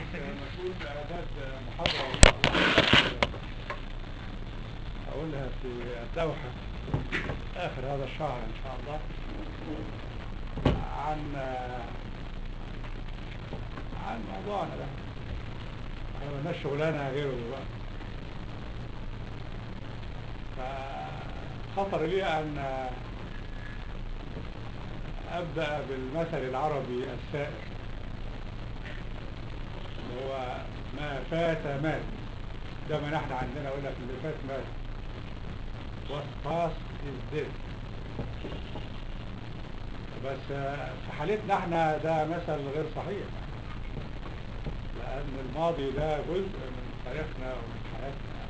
مسؤول بإعداد محاضرة إن شاء الله أقولها في الدوحة آخر هذا الشهر إن شاء الله عن عن موضوعنا ده احنا مالناش شغلانة غيره دلوقتي فخطر لي أن أبدأ بالمثل العربي السائر اللي هو ما فات مات ده ما نحن عندنا يقول لك اللي فات مات what past is dead بس في حالتنا احنا ده مثل غير صحيح لأن الماضي ده جزء من تاريخنا ومن حياتنا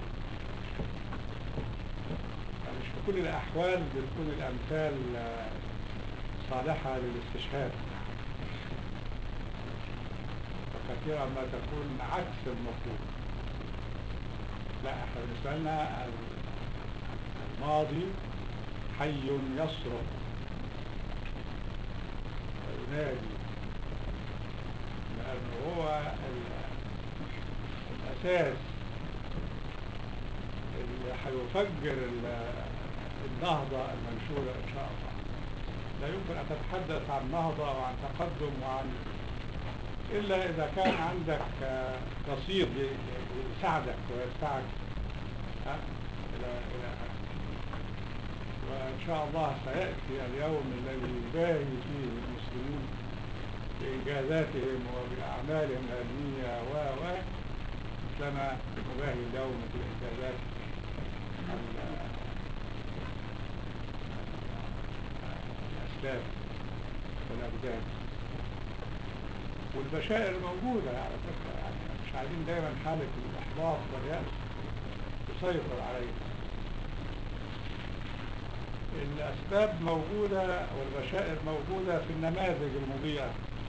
مش في كل الأحوال بتكون الأمثال صالحة للاستشهاد وكثيرا ما تكون عكس المطلوب لا احنا بالنسبة لنا الماضي حي يصرخ وينادي لأنه هو الأساس اللي هيفجر النهضة المنشورة إن شاء الله لا يمكن أن تتحدث عن نهضة وعن تقدم وعن إلا إذا كان عندك رصيد يساعدك ويدفعك إلى إلى وإن شاء الله سيأتي اليوم الذي يباهي فيه المسلمون بإنجازاتهم وبأعمالهم العلمية و و مثلما نباهي اليوم بإنجازات الأسلاف والأجداد والبشائر موجودة على فكرة يعني مش عايزين دايما حالة الإحباط واليأس تسيطر علينا الأسباب موجودة والبشائر موجودة في النماذج المضيئة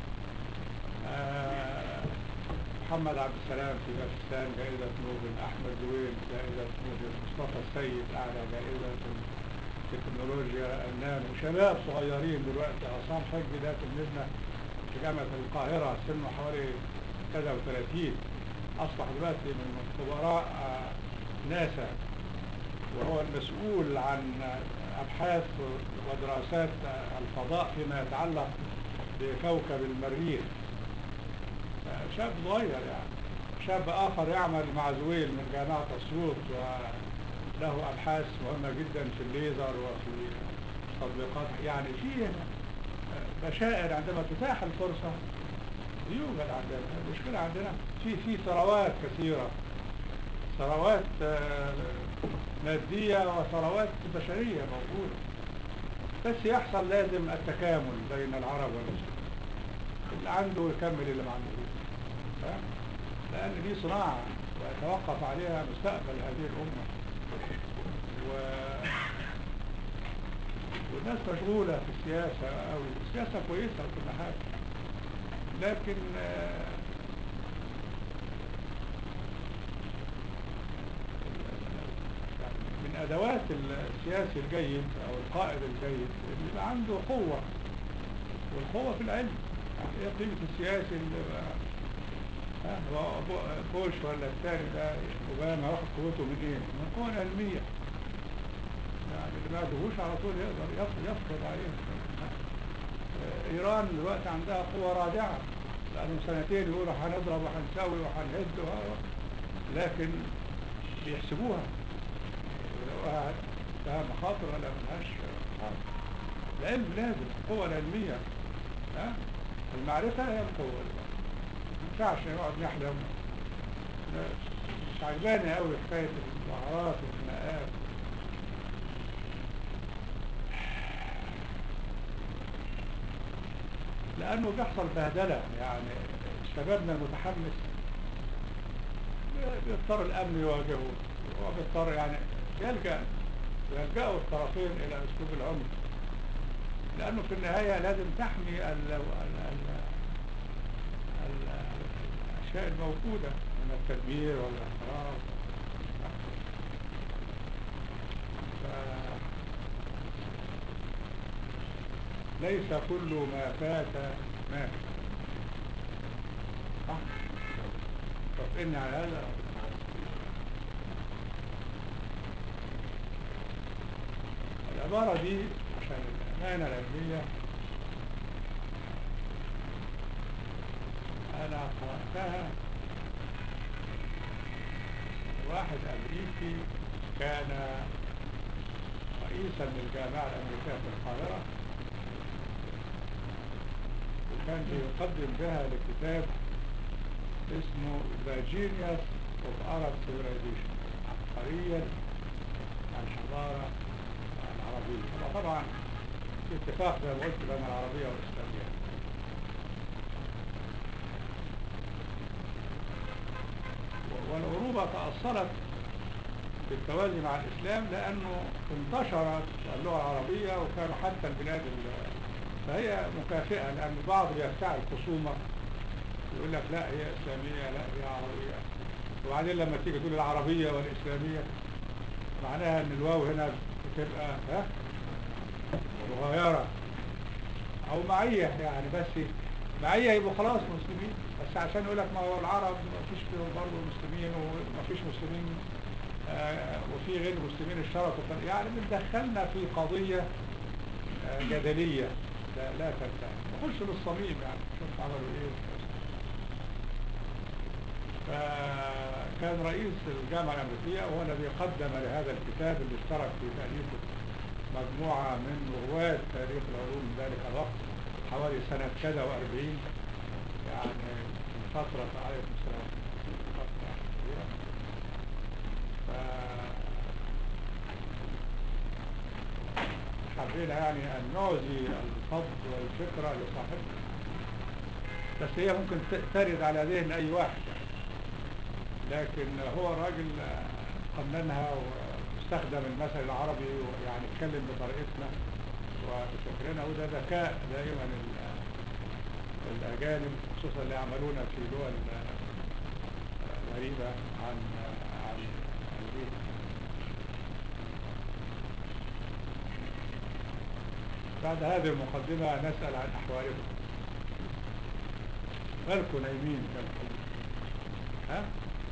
آه محمد عبد السلام في باكستان جائزة نوبل أحمد زويل جائزة نوبل مصطفى السيد أعلى جائزة في التكنولوجيا النانو شباب صغيرين دلوقتي عصام حج ده تلميذنا في جامعة القاهرة سنه حوالي كذا وثلاثين أصبح دلوقتي من خبراء ناسا وهو المسؤول عن أبحاث ودراسات الفضاء فيما يتعلق بكوكب المريخ شاب صغير يعني شاب آخر يعمل مع زويل من جامعة أسيوط وله أبحاث مهمة جدا في الليزر وفي تطبيقات يعني في بشائر عندما تتاح الفرصة يوجد عندنا المشكلة عندنا في في ثروات كثيرة ثروات مادية وثروات بشرية موجودة بس يحصل لازم التكامل بين العرب والمسلمين اللي عنده يكمل اللي ما عندهوش لأن دي صناعة ويتوقف عليها مستقبل هذه الأمة و... والناس مشغولة في السياسة أو السياسة كويسة وكل حاجة لكن من أدوات السياسي الجيد أو القائد الجيد اللي يبقى عنده قوة والقوة في العلم يعني ايه قيمة السياسي اللي هو بوش ولا الثاني ده اوباما واخد قوته من ايه؟ من القوة العلمية يعني اللي ما يعرفوش على طول يقدر يفرض عليه ايران دلوقتي عندها قوة رادعة لانهم سنتين يقولوا هنضرب وهنسوي وهنهد لكن بيحسبوها ولو لها مخاطر ولا ملهاش مخاطر العلم لازم القوة العلمية ها المعرفة هي القوة ما ينفعش نقعد نحلم مش عجباني قوي حكاية المهارات والخناقات لأنه بيحصل بهدلة يعني شبابنا المتحمس بيضطر الأمن يواجهه هو بيضطر يعني يلجأ يلجأوا الطرفين إلى أسلوب العنف لأنه في النهاية لازم تحمي ال ال ال ال الأشياء الموجودة من التدمير والانحراف ليس كل ما فات مات صح توافقني على هذا العبارة دي عشان الأمانة العلمية أنا قرأتها واحد أمريكي كان رئيسا للجامعة الأمريكية في القاهرة وكان بيقدم بها لكتاب اسمه The Genius of Arab Civilization عبقرية الحضارة العربية هو طبعا في اتفاق زي ما قلت بين العربية والإسلامية والعروبة تأثرت بالتوازي مع الإسلام لأنه انتشرت اللغة العربية وكانوا حتى البلاد ال- فهي مكافئة لأن البعض بيفتعل خصومة يقول لك لا هي إسلامية لا هي عربية وبعدين لما تيجي تقول العربية والإسلامية معناها إن الواو هنا بتبقى ها مغايرة أو معية يعني بس معية يبقوا خلاص مسلمين بس عشان يقول لك ما هو العرب ما فيش فيهم برضه مسلمين وما فيش مسلمين آه، وفي غير مسلمين اشتركوا في- يعني بتدخلنا في قضية آه، جدلية لا, لا تنتهي نخش للصميم يعني شوف عملوا ايه فكان رئيس الجامعة الأمريكية وهو الذي قدم لهذا الكتاب اللي اشترك في تأليفه مجموعة من رواد تاريخ العلوم من ذلك الوقت حوالي سنة كذا وأربعين يعني من فترة عليه السلام فترة كبيرة ف- حبينا يعني أن نعزي الفضل والفكرة لصاحبنا بس هي ممكن ت- ترد على ذهن أي واحد يعني. لكن هو راجل قننها واستخدم المثل العربي ويعني اتكلم بطريقتنا وبفكرنا وده ذكاء دائما ال- الأجانب خصوصا اللي يعملون في دول غريبة عن عن أمريكا بعد هذه المقدمة نسأل عن أحوالكم مالكم نايمين مالكم ها؟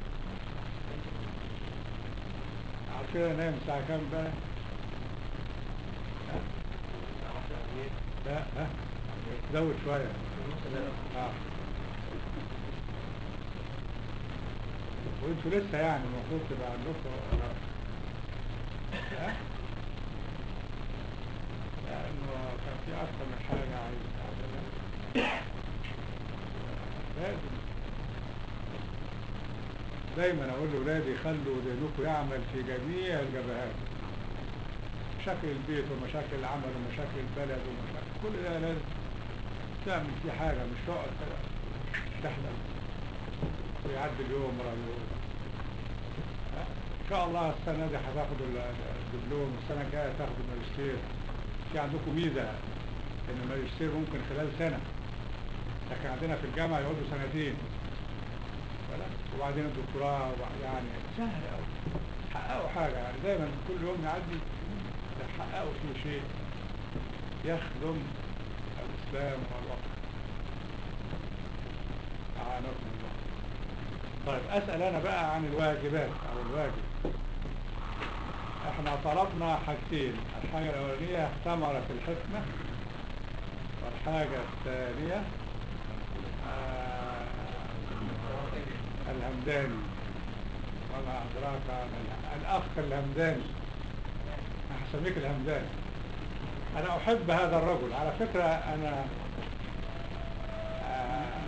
عارفين أنا نايم الساعة كام بقى؟ ها؟ لا ها؟ زود شوية اه وانتوا لسه يعني المفروض تبقى عندكم ها؟ لأنه كان في أكثر من حاجة عايز أعملها لازم دايما أقول لأولادي خلوا ذهنكم يعمل في جميع الجبهات مشاكل البيت ومشاكل العمل ومشاكل البلد ومشاكل كل ده لازم تعمل فيه حاجة مش تقعد كده تحلم ويعدي اليوم ورا اليوم ها؟ إن شاء الله السنة دي هتاخدوا ال- الدبلوم السنة الجاية هتاخدوا الماجستير في عندكم ميزة إن الماجستير ممكن خلال سنة لكن عندنا في الجامعة يقعدوا سنتين خلاص؟ وبعدين الدكتوراه وبعد- يعني سهل أوي تحققوا حاجة يعني دايما كل يوم يعدي تحققوا فيه شيء يخدم الإسلام والوطن أعانكم الله طيب أسأل أنا بقى عن الواجبات أو الواجب احنا طلبنا حاجتين الحاجة الأولانية ثمرة الحكمة والحاجة الثانية آه الهمداني وما أدراك ما الهم- الأخ الهمداني هسميك الهمداني أنا أحب هذا الرجل على فكرة أنا آه،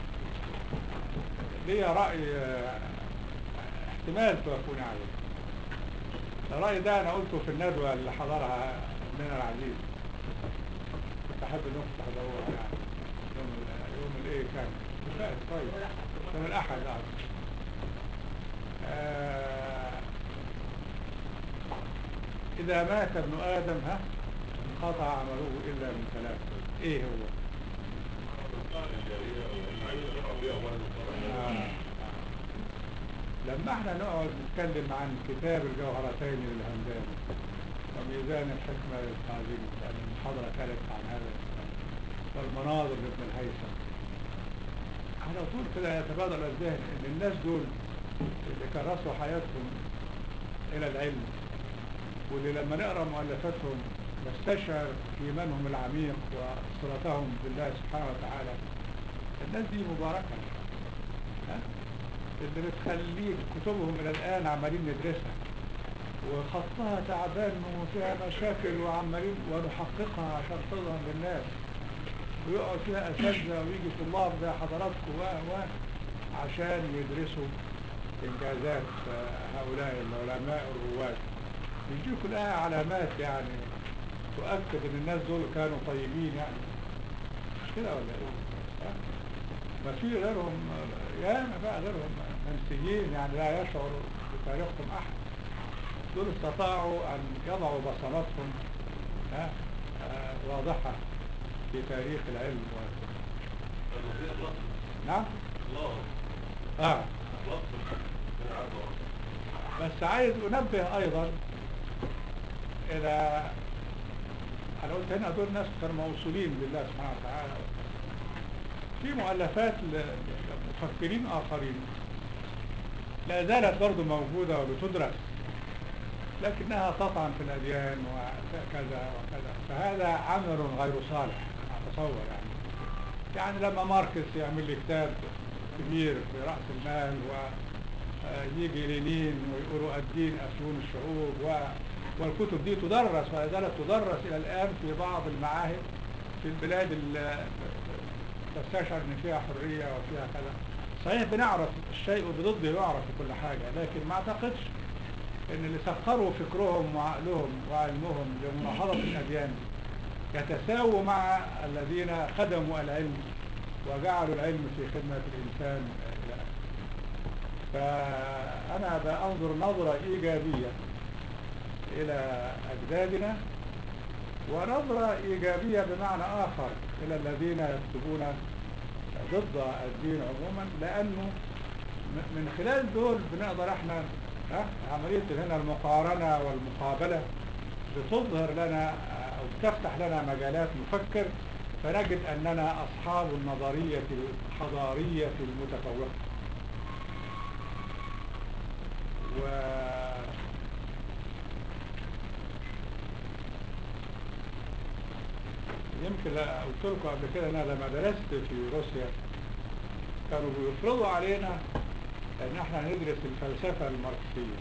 لي رأي آه، احتمال توافقوني عليه الرأي ده أنا قلته في الندوة اللي حضرها ابننا العزيز كنت أحب إنكم تحضروها يعني يوم ال- يوم الإيه كان فات طيب يوم الأحد أعتقد آه، إذا مات ابن آدم ها انقطع عمله إلا من ثلاث إيه هو؟ آه. لما احنا نقعد نتكلم عن كتاب الجوهرتين للهمداني وميزان الحكمة للقاضي لأن المحاضرة كانت عن هذا الكتاب والمناظر لابن الهيثم على طول كده يتبادر الذهن ان الناس دول اللي كرسوا حياتهم الى العلم واللي لما نقرا مؤلفاتهم نستشعر ايمانهم العميق وصلتهم بالله سبحانه وتعالى الناس دي مباركه ها؟ اللي بتخليك كتبهم الى الان عمالين ندرسها وخطها تعبان وفيها مشاكل وعمالين ونحققها عشان تظهر للناس ويقعد فيها اساتذه ويجي طلاب زي حضراتكم و و عشان يدرسوا انجازات آه، هؤلاء العلماء الرواد دي كلها علامات يعني تؤكد ان الناس دول كانوا طيبين يعني مش كده ولا ايه؟ ها؟ ما في غيرهم ياما بقى غيرهم منسيين يعني لا يشعر بتاريخهم احد دول استطاعوا ان يضعوا بصماتهم ها آه، واضحه في تاريخ العلم و... المفروض الله نعم الله اه الله من عبده بس عايز انبه ايضا الى انا قلت هنا دول ناس كانوا موصولين بالله سبحانه وتعالى في مؤلفات ل- لمفكرين اخرين لا زالت برضو موجودة وبتدرس لكنها تطعن في الأديان وكذا وكذا فهذا عمل غير صالح أنا أتصور يعني يعني لما ماركس يعمل لي كتاب كبير في رأس المال ويجي لينين ويقولوا الدين أفيون الشعوب و والكتب دي تدرس ولا زالت تدرس إلى الآن في بعض المعاهد في البلاد اللي تستشعر إن فيها حرية وفيها كذا صحيح بنعرف الشيء بضده يعرف في كل حاجة لكن ما أعتقدش إن اللي سخروا فكرهم وعقلهم وعلمهم لمناهضة الأديان يتساووا مع الذين خدموا العلم وجعلوا العلم في خدمة الإنسان إلى آخره. فأنا بأنظر نظرة إيجابية إلى أجدادنا ونظرة إيجابية بمعنى آخر إلى الذين يكتبون ضد الدين عموما لأنه م- من خلال دول بنقدر احنا ها عملية هنا المقارنة والمقابلة بتظهر لنا أو بتفتح لنا مجالات نفكر فنجد أننا أصحاب النظرية الحضارية المتفوقة و يمكن لا- قلت لكم قبل كده انا لما درست في روسيا كانوا بيفرضوا علينا ان احنا ندرس الفلسفه الماركسيه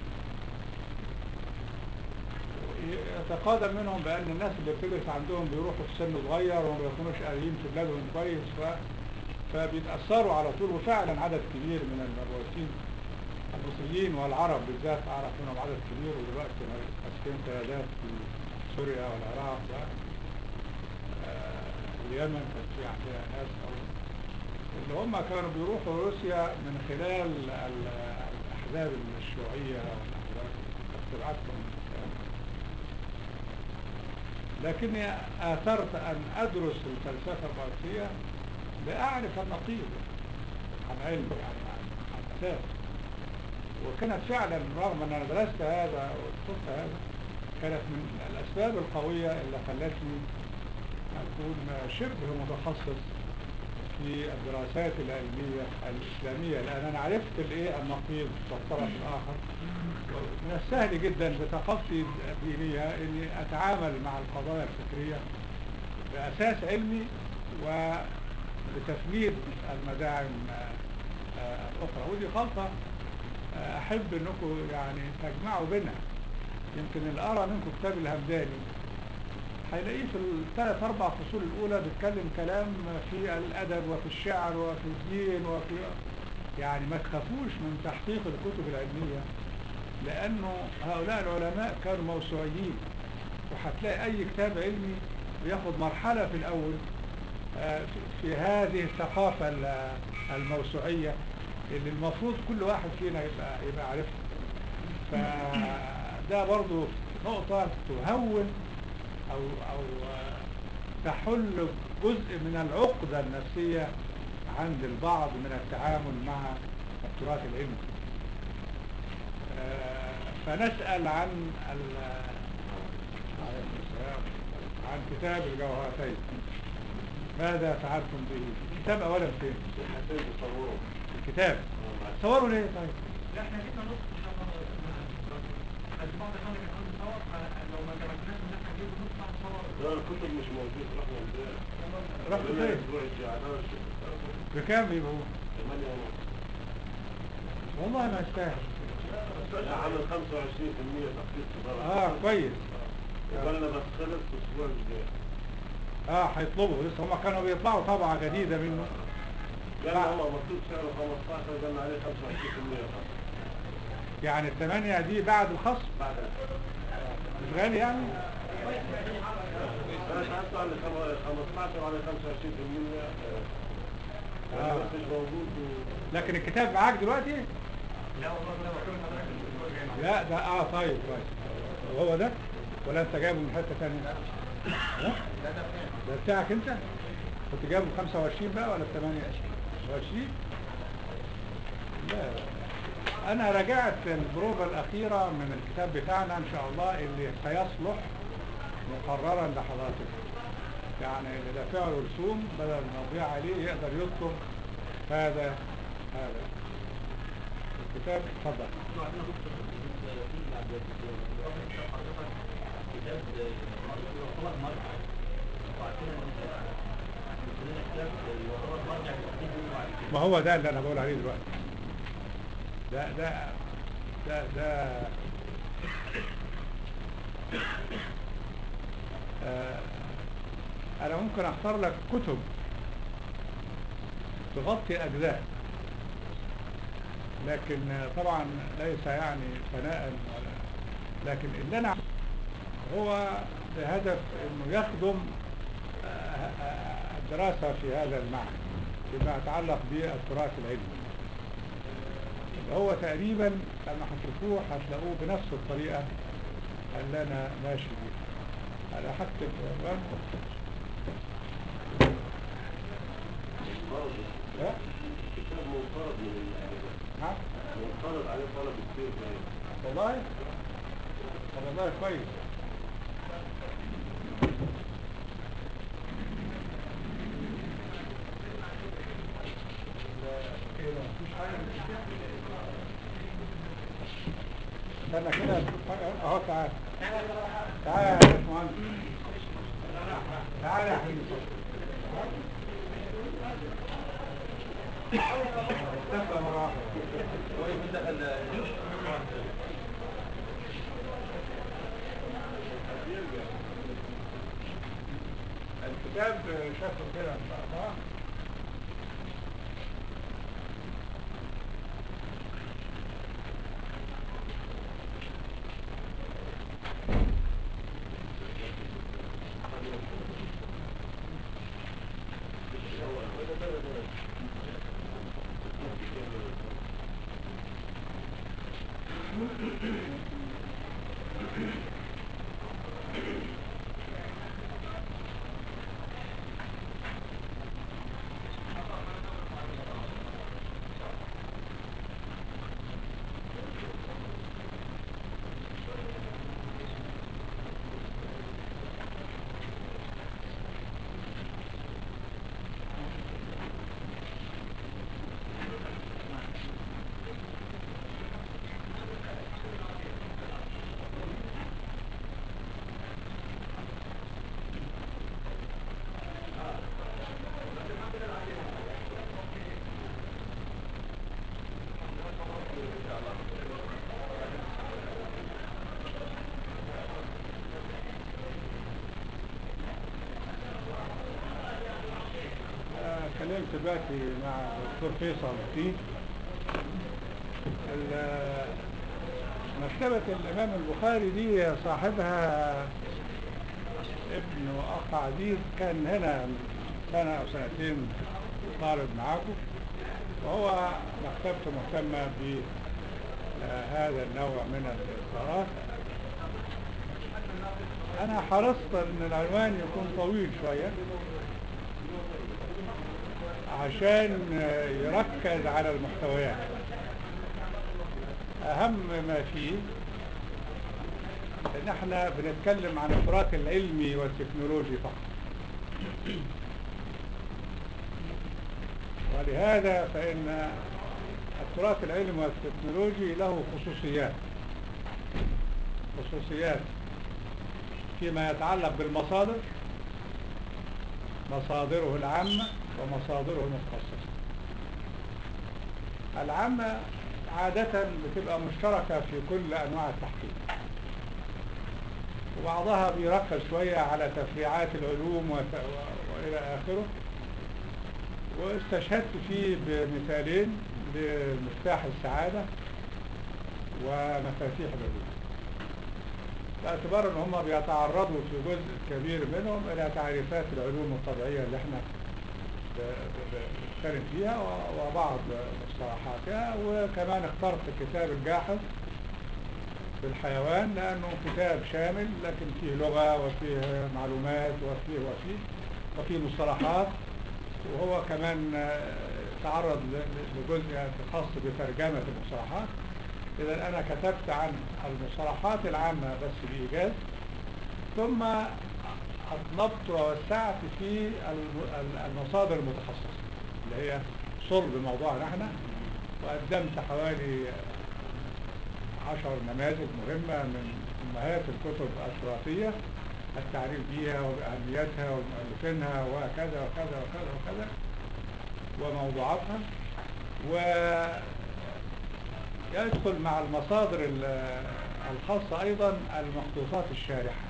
يتقادم منهم بان الناس اللي بتدرس عندهم بيروحوا في سن صغير وما بيكونوش قاريين في بلادهم كويس ف... فبيتاثروا على طول وفعلا عدد كبير من المبعوثين المصريين والعرب بالذات اعرف منهم عدد كبير ودلوقتي ماسكين قيادات في سوريا والعراق و... آه، اليمن كان في عندنا ناس أو اللي هم كانوا بيروحوا روسيا من خلال ال- الأحزاب الشيوعية والأحزاب تبعتهم لكني آثرت أن أدرس الفلسفة الماركسية لأعرف النقيض عن علم يعني عن عن أساس وكانت فعلا رغم أن أنا درست هذا وشفت هذا كانت من الأسباب القوية اللي خلتني أكون شبه متخصص في الدراسات العلمية الإسلامية لأن أنا عرفت الإيه النقيض والطرف الآخر من السهل جدا بثقافتي الدينية إني أتعامل مع القضايا الفكرية بأساس علمي وبتفنيد المداعم آه، آه، الأخرى ودي غلطة آه، أحب أنكم يعني تجمعوا بينها يمكن اللي أرى منكم كتاب الهمداني هيلاقيه في الثلاث أربع فصول الأولى بيتكلم كلام في الأدب وفي الشعر وفي الدين وفي يعني ما تخافوش من تحقيق الكتب العلمية لأنه هؤلاء العلماء كانوا موسوعيين وهتلاقي أي كتاب علمي بياخد مرحلة في الأول آه، في- في هذه الثقافة ال- الموسوعية اللي المفروض كل واحد فينا يبقى يبقى عارفها فده برضو نقطة تهون أو أو آه، تحل جزء من العقدة النفسية عند البعض من التعامل مع التراث العلمي آه، فنسأل عن ال- عليه السلام، عن كتاب الجوهرتين ماذا فعلتم به الكتاب اولا فين حسين تصوره الكتاب اه مع صوروا ليه طيب لا احنا جبنا نص ان شاء الله بس بعض اخواننا كان عنده صور فلو ما تمكناش ان احنا نجيب نص بعد صور لا الكتب مش موجود رحنا امبارح رحت قالوا لنا فين الاسبوع الجاي على بكام بيبقوا 8 ونص والله ما يستاهل عامل 25% تخفيض صغير اه كويس وقالنا بس خلص الاسبوع الجاي اه هيطلبوا لسه هم كانوا بيطلعوا طبعة جديدة منه قالنا هم مكتوب سعره 15 قالنا عليه 25% خصم يعني الثمانية دي بعد الخصم بعد مش غالي يعني انا سالته عن 15 وعلى 25% آه. آه. بس مش موجود و... لكن الكتاب معاك دلوقتي لا والله ده مكتوب حضرتك الاسبوع الجاي معانا. لا ده اه طيب كويس وهو ده ولا انت جايبه من حتة تانية ها؟ لا ده بكام؟ ده بتاعك انت كنت جايبه 25 بقى ولا 28 لا انا راجعت البروفة الاخيرة من الكتاب بتاعنا ان شاء الله اللي سيصلح مقررا لحضرتك يعني اللي دافع له رسوم بدل ما يضيع عليه يقدر يطلب هذا هذا الكتاب اتفضل انتوا عندنا دكتور في بعد الفضل كتاب حضرتك كتاب يعتبر مرجع وعارفين ان لنا كتاب يعتبر مرجع للحديث منه بعد كده ما هو ده اللي انا بقول عليه دلوقتي ده ده ده ده آه انا ممكن اختار لك كتب تغطي اجزاء لكن آه، طبعا ليس يعني ثناء ولا لكن اللي انا هو بهدف انه يخدم آه، آه، الدراسة في هذا المعنى فيما يتعلق بالتراث العلمي اللي هو تقريبا لما هتشوفوه هتلاقوه بنفس الطريقة اللي انا ماشي بيها انا هكتب عنوان برضه ها؟ كتاب منقرض من ال- نعم منقرض عليه طلب كتير باين والله طب والله كويس ايه ده مفيش حاجة استنى كده نشوف حاجة اهو تعال تعال يا باشمهندس تعال يا حبيبي استنى مرة واحدة وايه من دخل الكتاب شكله كده ان شاء الله آه، كلمت دلوقتي مع الدكتور فيصل فيه ال- مكتبة الإمام البخاري دي صاحبها ابن أخ عزيز كان هنا من سنة أو سنتين طالب معاكم وهو مكتبته مهتمة بهذا النوع من الإصدارات أنا حرصت إن العنوان يكون طويل شوية عشان يركز على المحتويات أهم ما فيه إن احنا بنتكلم عن التراث العلمي والتكنولوجي فقط ولهذا فإن التراث العلمي والتكنولوجي له خصوصيات خصوصيات فيما يتعلق بالمصادر مصادره العامة ومصادره المتخصصة العامة عادة بتبقى مشتركة في كل أنواع التحقيق وبعضها بيركز شوية على تفريعات العلوم وت- و- وإلى آخره واستشهدت فيه بمثالين لمفتاح السعادة ومفاتيح العلوم باعتبار ان هم بيتعرضوا في جزء كبير منهم الى تعريفات العلوم الطبيعية اللي احنا ب- ب- ب- بنتكلم فيها و- وبعض مصطلحاتها وكمان اخترت كتاب الجاحظ في الحيوان لأنه كتاب شامل لكن فيه لغة وفيه معلومات وفيه وفيه وفيه مصطلحات وهو كمان آه، تعرض ل- لجزء خاص بترجمة المصطلحات إذا أنا كتبت عن المصطلحات العامة بس بإيجاز ثم أطلبت ووسعت في الم- ال- المصادر المتخصصة اللي هي صلب موضوعنا احنا وقدمت حوالي عشر نماذج مهمة من أمهات الكتب التراثية التعريف بها وبأهميتها ومؤلفينها وكذا وكذا وكذا وكذا وموضوعاتها ويدخل مع المصادر ال- الخاصة أيضا المخطوطات الشارحة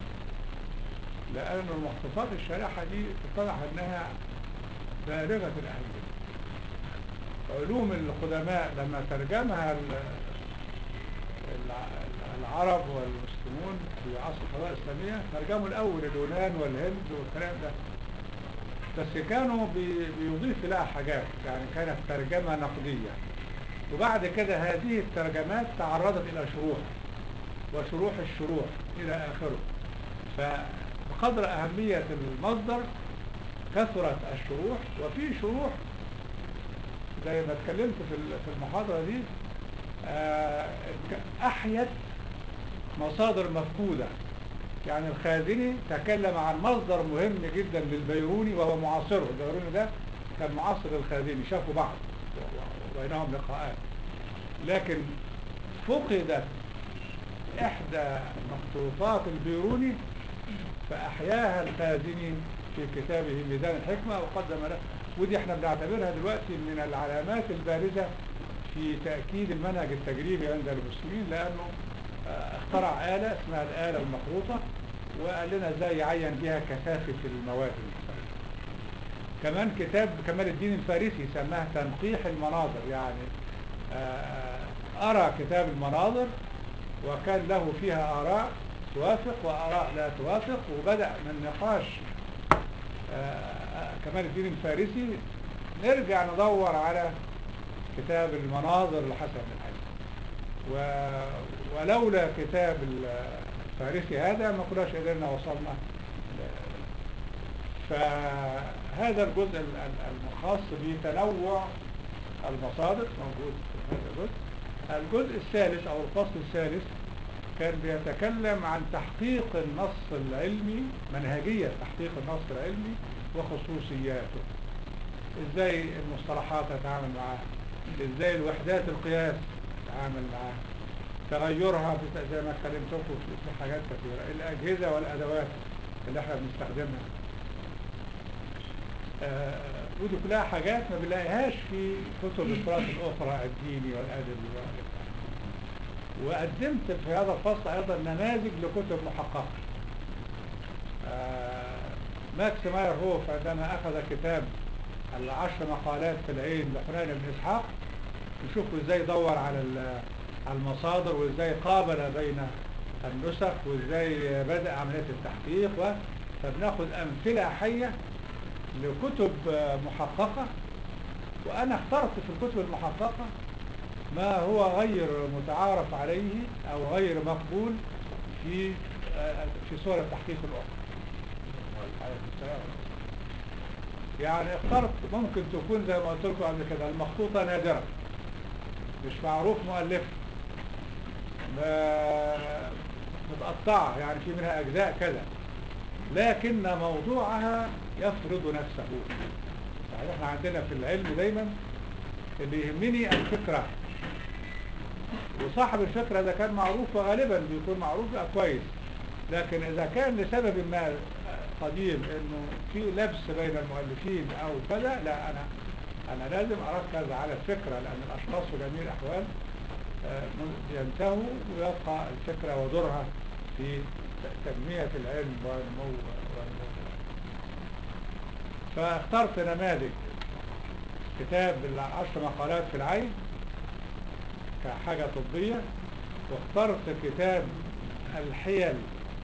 لأن المخطوطات الشارحة دي اتضح أنها بالغة الأهمية علوم القدماء لما ترجمها ال- الع- العرب والمسلمون في عصر الحضارة الإسلامية ترجموا الأول اليونان والهند والكلام ده بس كانوا بي- بيضيف لها حاجات يعني كانت ترجمة نقدية وبعد كده هذه الترجمات تعرضت إلى شروح وشروح الشروح إلى آخره فبقدر أهمية المصدر كثرت الشروح وفي شروح زي ما اتكلمت في ال- في المحاضرة دي آه، أحيت مصادر مفقودة يعني الخازني تكلم عن مصدر مهم جدا للبيروني وهو معاصره البيروني ده كان معاصر الخازني شافوا بعض وبينهم لقاءات لكن فقدت إحدى مخطوطات البيروني فأحياها الخازني في كتابه ميدان الحكمة وقدم له ودي احنا بنعتبرها دلوقتي من العلامات البارزة في تأكيد المنهج التجريبي عند المسلمين لأنه آه، اخترع آلة اسمها الآلة المخروطة وقال لنا ازاي يعين بها كثافة المواد المختلفة كمان كتاب كمال الدين الفارسي سماه تنقيح المناظر يعني آه، أرى كتاب المناظر وكان له فيها آراء توافق وآراء لا توافق وبدأ من نقاش آه، كمال الدين الفارسي نرجع ندور على كتاب المناظر لحسن بن حسن و... ولولا كتاب الفارسي هذا ما كناش قدرنا وصلنا ل- فهذا الجزء ال- ال- الخاص بتنوع المصادر موجود في هذا الجزء الجزء الثالث او الفصل الثالث كان بيتكلم عن تحقيق النص العلمي منهجية تحقيق النص العلمي وخصوصياته ازاي المصطلحات تتعامل معاها ازاي الوحدات القياس تتعامل معاها تغيرها في زي ما اتكلمت لكم في في حاجات كثيرة الأجهزة والأدوات اللي احنا بنستخدمها آه، ودي كلها حاجات ما بنلاقيهاش في كتب التراث الأخرى الديني والأدبي وغيرها. وقدمت في هذا الفصل أيضا نماذج لكتب محققة آه، ماكس ماير هوف عندما أخذ كتاب العشر مقالات في العين لحنين بن إسحاق نشوفوا ازاي دور على ال- على المصادر وازاي قابل بين النسخ وازاي بدأ عملية التحقيق و- فبناخد أمثلة حية لكتب آه، محققة وأنا اخترت في الكتب المحققة ما هو غير متعارف عليه أو غير مقبول في آه، في صور التحقيق الأخرى عليه السلام. يعني اخترت ممكن تكون زي ما قلت لكم قبل كده المخطوطة نادرة مش معروف مؤلفها ما- متقطعة يعني في منها أجزاء كذا لكن موضوعها يفرض نفسه يعني احنا عندنا في العلم دايما اللي يهمني الفكرة وصاحب الفكرة إذا كان معروف غالبا بيكون معروف بقى كويس لكن إذا كان لسبب ما قديم إنه في لبس بين المؤلفين أو كذا لا أنا أنا لازم أركز على الفكرة لأن الأشخاص في جميع الأحوال آه، ينتهوا ويبقى الفكرة ودورها في تنمية العلم ونمو ونمو فاخترت نماذج كتاب العشر مقالات في العين كحاجة طبية واخترت كتاب الحيل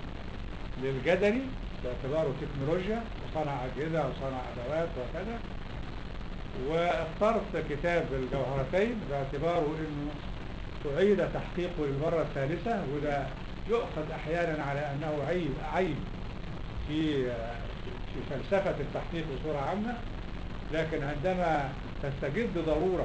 للجدري باعتباره تكنولوجيا وصنع أجهزة وصنع أدوات وكذا واخترت كتاب الجوهرتين باعتباره انه أعيد تحقيقه للمرة الثالثة وده يؤخذ أحيانا على أنه عيب عيب في في فلسفة التحقيق بصورة عامة لكن عندما تستجد ضرورة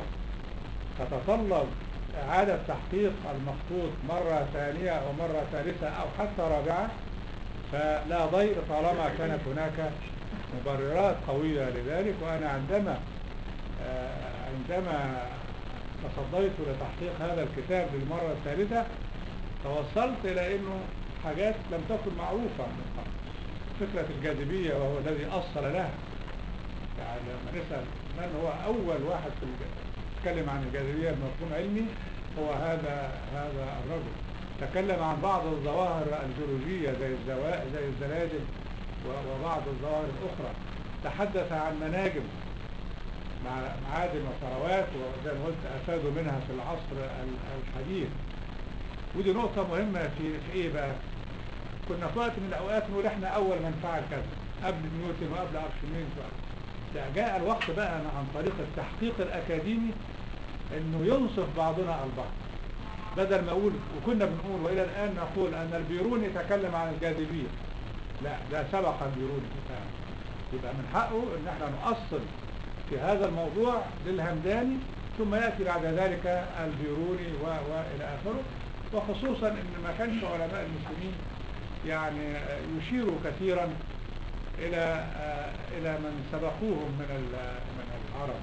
تتطلب إعادة تحقيق المخطوط مرة ثانية أو مرة ثالثة أو حتى رابعة فلا ضير طالما كانت هناك مبررات قوية لذلك وأنا عندما آه، عندما تصديت لتحقيق هذا الكتاب للمرة الثالثة توصلت إلى أنه حاجات لم تكن معروفة من قبل فكرة الجاذبية وهو الذي أصل لها يعني لما نسأل من هو أول واحد في الج- يتكلم عن الجاذبية بمفهوم علمي هو هذا هذا الرجل تكلم عن بعض الظواهر الجيولوجية زي الزوا... زي الزلازل و- وبعض الظواهر الأخرى تحدث عن مناجم مع معادن وثروات وزي ما قلت أفادوا منها في العصر ال- الحديث ودي نقطة مهمة في في إيه بقى؟ كنا في وقت من الأوقات نقول إحنا أول من فعل كذا قبل نيوتن وقبل أرشميدس وقبل لا جاء الوقت بقى عن طريق التحقيق الأكاديمي إنه ينصف بعضنا البعض بدل ما أقول وكنا بنقول وإلى الآن نقول أن البيروني تكلم عن الجاذبية لا ده سبق البيروني فعلا. يبقى من حقه إن إحنا نؤصل في هذا الموضوع للهمداني ثم يأتي بعد ذلك البيروني و... وإلى آخره وخصوصا إن ما كانش علماء المسلمين يعني يشيروا كثيرا إلى آه، إلى من سبقوهم من ال- من العرب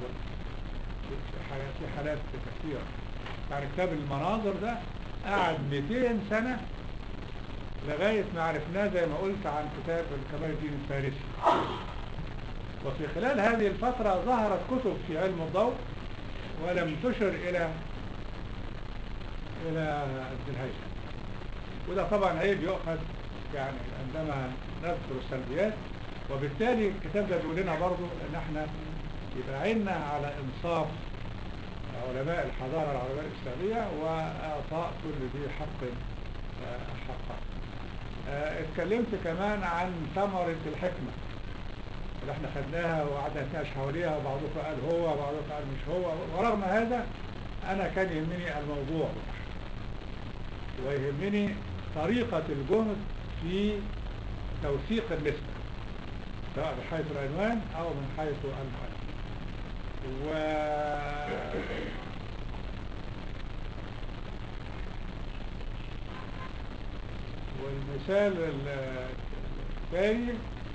في حالات في حالات كثيرة يعني كتاب المناظر ده قعد 200 سنة لغاية ما عرفناه زي ما قلت عن كتاب كمال الدين الفارسي وفي خلال هذه الفترة ظهرت كتب في علم الضوء ولم تشر إلى إلى ابن الهيثم وده طبعا عيب يؤخذ يعني عندما نذكر السلبيات وبالتالي الكتاب ده بيقول لنا برضه ان احنا يبقى عيننا على انصاف علماء الحضارة العربية الإسلامية وإعطاء كل ذي حق آه، حقه آه، اتكلمت كمان عن ثمرة الحكمة اللي احنا خدناها وقعدنا نتناقش حواليها وبعضكم قال هو وبعضكم قال مش هو ورغم هذا انا كان يهمني الموضوع ويهمني طريقة الجهد في توثيق النسبة سواء من حيث العنوان او من حيث المؤلف و والمثال ال- الثاني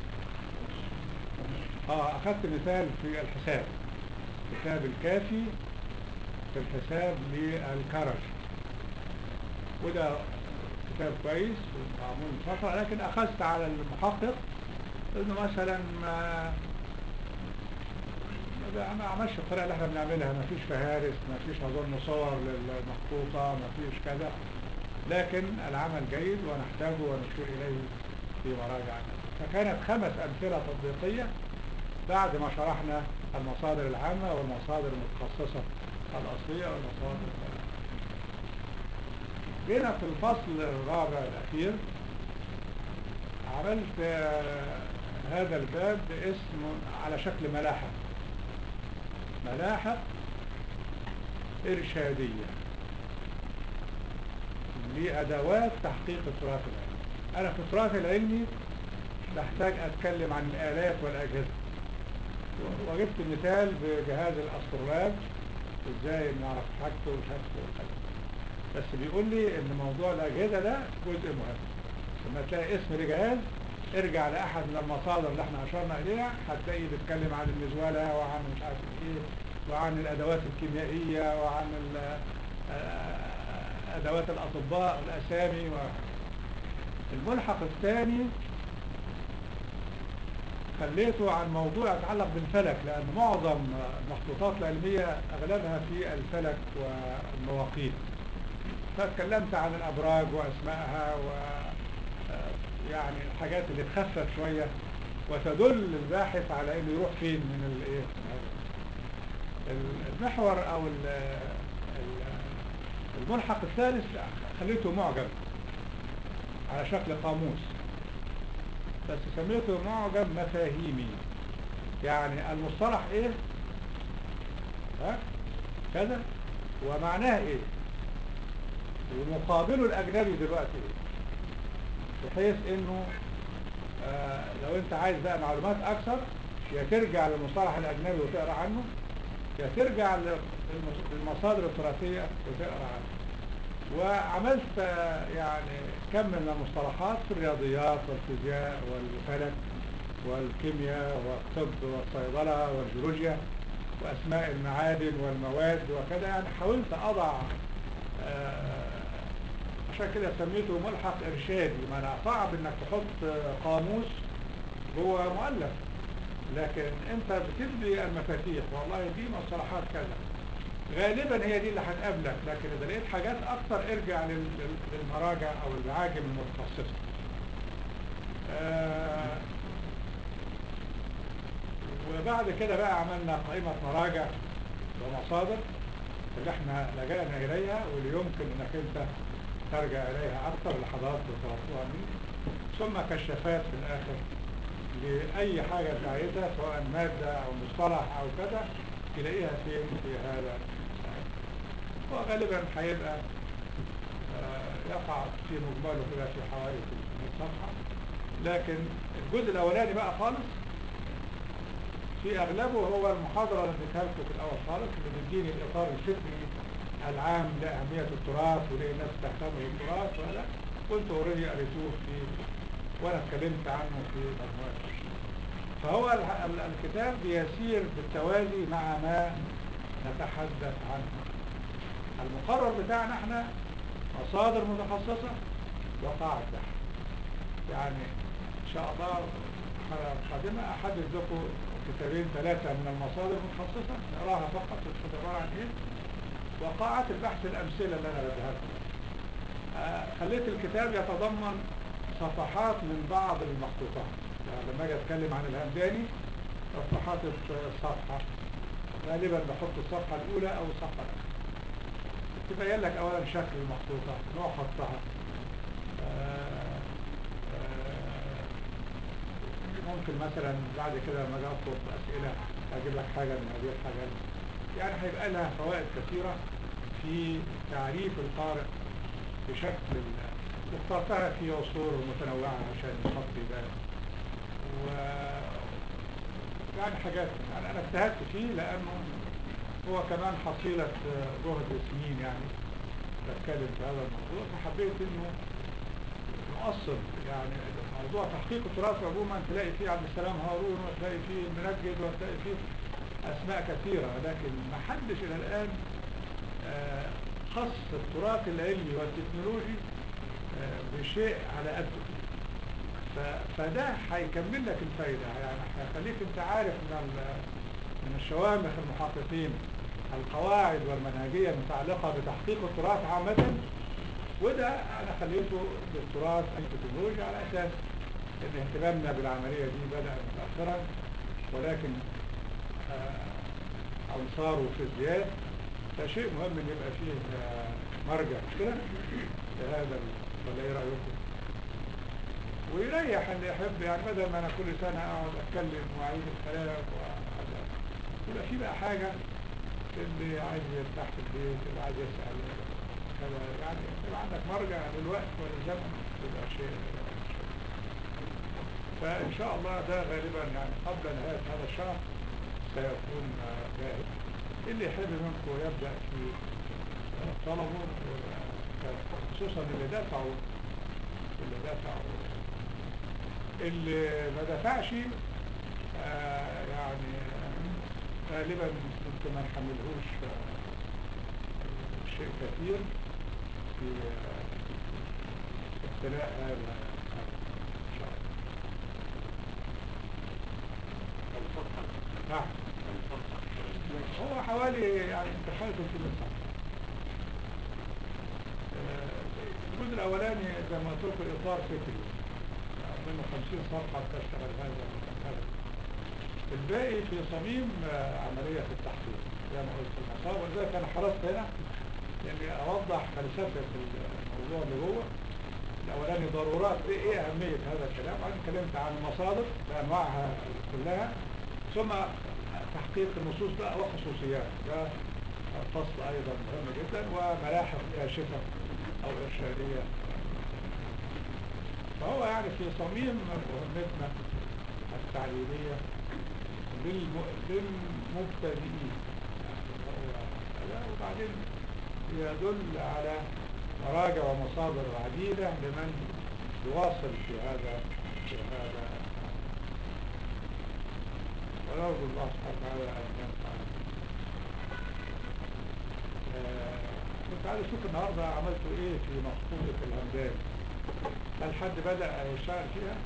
اه اخذت مثال في الحساب كتاب الكافي في الحساب للكرج وده كتاب كويس ومعمول من فترة لكن اخذت على المحقق انه مثلا ما ما- ما عملش الطريقة اللي احنا بنعملها ما فيش فهارس ما فيش اظن صور للمخطوطة ما فيش كذا لكن العمل جيد ونحتاجه ونشير اليه في مراجعة فكانت خمس امثلة تطبيقية بعد ما شرحنا المصادر العامة والمصادر المتخصصة الأصلية والمصادر جينا في الفصل الرابع الأخير عملت آه، هذا الباب باسم على شكل ملاحق ملاحق إرشادية لأدوات تحقيق التراث العلمي أنا في التراث العلمي بحتاج أتكلم عن الآلات والأجهزة وجبت مثال بجهاز الأسترلاب ازاي نعرف حاجته وشكله وكذا بس بيقول لي ان موضوع الاجهزه ده جزء مهم لما تلاقي اسم لجهاز ارجع لأحد من المصادر اللي احنا أشرنا إليها هتلاقي بيتكلم عن المزولة وعن مش عارف إيه وعن الأدوات الكيميائية وعن ال- آه، أدوات الأطباء والأسامي و... الملحق الثاني خليته عن موضوع يتعلق بالفلك لأن معظم المخطوطات العلمية أغلبها في الفلك والمواقيت فاتكلمت عن الأبراج وأسمائها و آه، يعني الحاجات اللي تخفف شوية وتدل الباحث على انه يروح فين من الايه ال- المحور او ال- ال- الملحق الثالث خليته معجم على شكل قاموس بس سميته معجم مفاهيمي يعني المصطلح ايه ها كذا ومعناه ايه ومقابله الاجنبي دلوقتي ايه بحيث انه آه لو انت عايز بقى معلومات اكثر يا ترجع للمصطلح الاجنبي وتقرا عنه يا ترجع للمص- للمصادر التراثيه وتقرا عنه وعملت آه، يعني كم من المصطلحات في الرياضيات والفيزياء والفلك والكيمياء والطب والصيدله والجيولوجيا واسماء المعادن والمواد وكذا يعني حاولت اضع آه، عشان كده سميته ملحق ارشادي ما انا صعب انك تحط قاموس جوه مؤلف لكن انت بتدي المفاتيح والله دي مصطلحات كذا غالبا هي دي اللي هتقابلك لكن اذا لقيت حاجات اكتر ارجع لل- لل- للمراجع او المعاجم المتخصصه آه، وبعد كده بقى عملنا قائمة مراجع ومصادر اللي احنا لجأنا إليها واللي يمكن انك انت ترجع إليها أكثر اللي حضراتكم طلبتوها مني ثم كشافات في الآخر لأي حاجة انت عايزها سواء مادة أو مصطلح أو كذا تلاقيها فين في هذا الكتاب. وغالبا هيبقى آه، يقع في مجمله كده في حوالي 300 صفحة لكن الجزء الأولاني بقى خالص في أغلبه هو المحاضرة اللي اديتها لكم في الأول خالص اللي بيديني الإطار الفكري العام لأهمية التراث وليه الناس تهتم بالتراث ولا كنت اوريدي قريتوه في وأنا اتكلمت عنه في مجموعة الشيء فهو ال- ال- الكتاب بيسير بالتوازي مع ما نتحدث عنه المقرر بتاعنا احنا مصادر متخصصة وقاعدة بحث يعني ان شاء الله الحلقة القادمة احدد لكم كتابين ثلاثة من المصادر المتخصصة نقراها فقط وتشوف عبارة عن ايه وقاعة البحث الامثلة اللي انا بديها لكم آه، خليت الكتاب يتضمن صفحات من بعض المخطوطات يعني لما اجي اتكلم عن الهمداني رحت حاطط صفحة غالبا بحط الصفحة الأولى أو الصفحة الأخيرة تبين لك أولا شكل المخطوطة نوع خطها آه، آه، ممكن مثلا بعد كده لما اجي اطلب اسئله اجيب لك حاجه من هذه الحاجات يعني هيبقى لها فوائد كثيره في تعريف القارئ بشكل ال- واخترتها في عصور متنوعه عشان الخط يبان و يعني حاجات يعني انا اجتهدت فيه لانه هو كمان حصيله جهد سنين يعني بتكلم في هذا الموضوع فحبيت انه نؤصل يعني موضوع تحقيق التراث عموما تلاقي فيه عبد السلام هارون وتلاقي فيه المنجد وتلاقي فيه اسماء كثيره لكن ما حدش الى الان آه، خص التراث العلمي والتكنولوجي آه، بشيء على قده ف- فده هيكمل لك الفايده يعني هيخليك انت عارف من ال- من الشوامخ المحققين القواعد والمنهجيه المتعلقه بتحقيق التراث عامه وده انا خليته للتراث التكنولوجي على اساس ان اهتمامنا بالعمليه دي بدا متاخرا ولكن آه، انصاره في ازدياد فشيء مهم ان يبقى فيه آه، مرجع مش كده لهذا ال- ولا ايه رايكم؟ ويريح اللي يحب يعني بدل ما انا كل سنه اقعد اتكلم واعيد الكلام وهذا يبقى في بقى حاجه اللي عايز يرتاح في البيت اللي عايز يسال كذا يعني يبقى عندك مرجع للوقت وللزمن يبقى شيء فان شاء الله ده غالبا يعني قبل نهايه هذا الشهر سيكون آه، جاهز اللي يحب منكم يبدا في آه، طلبه آه، خصوصا اللي دفعوا اللي دفعوا اللي ما دفعش آه، يعني آه، غالبا كنت ما نحملهوش آه، شيء كثير في آه، ابتلاء هذا الشهر الفرحة نعم الفرحة هو حوالي يعني حوالي 300 صفحة آه، الجزء الأولاني زي ما قلت لكم إطار فكري يعني منه 50 صفحة بتشتغل هذا هذا الباقي في صميم آه، عملية في التحقيق زي ما قلت في المصاب ولذلك أنا حرصت هنا إني أوضح فلسفة الموضوع اللي جوه الأولاني ضرورات إيه إيه أهمية هذا الكلام وبعدين اتكلمت عن المصادر بأنواعها كلها ثم تحقيق النصوص بقى وخصوصيات ده فصل أيضا مهم جدا وملاحق كاشفة أو إرشادية فهو يعني في صميم مهمتنا التعليمية للم... للمبتدئين يعني هو هذا وبعدين يدل على مراجع ومصادر عديدة لمن يواصل في هذا في هذا ونرجو الله سبحانه وتعالى أن ينفع آه، كنت عايز أشوف النهاردة عملتوا إيه في مخطوطة الهمدان هل حد بدأ يشتغل فيها؟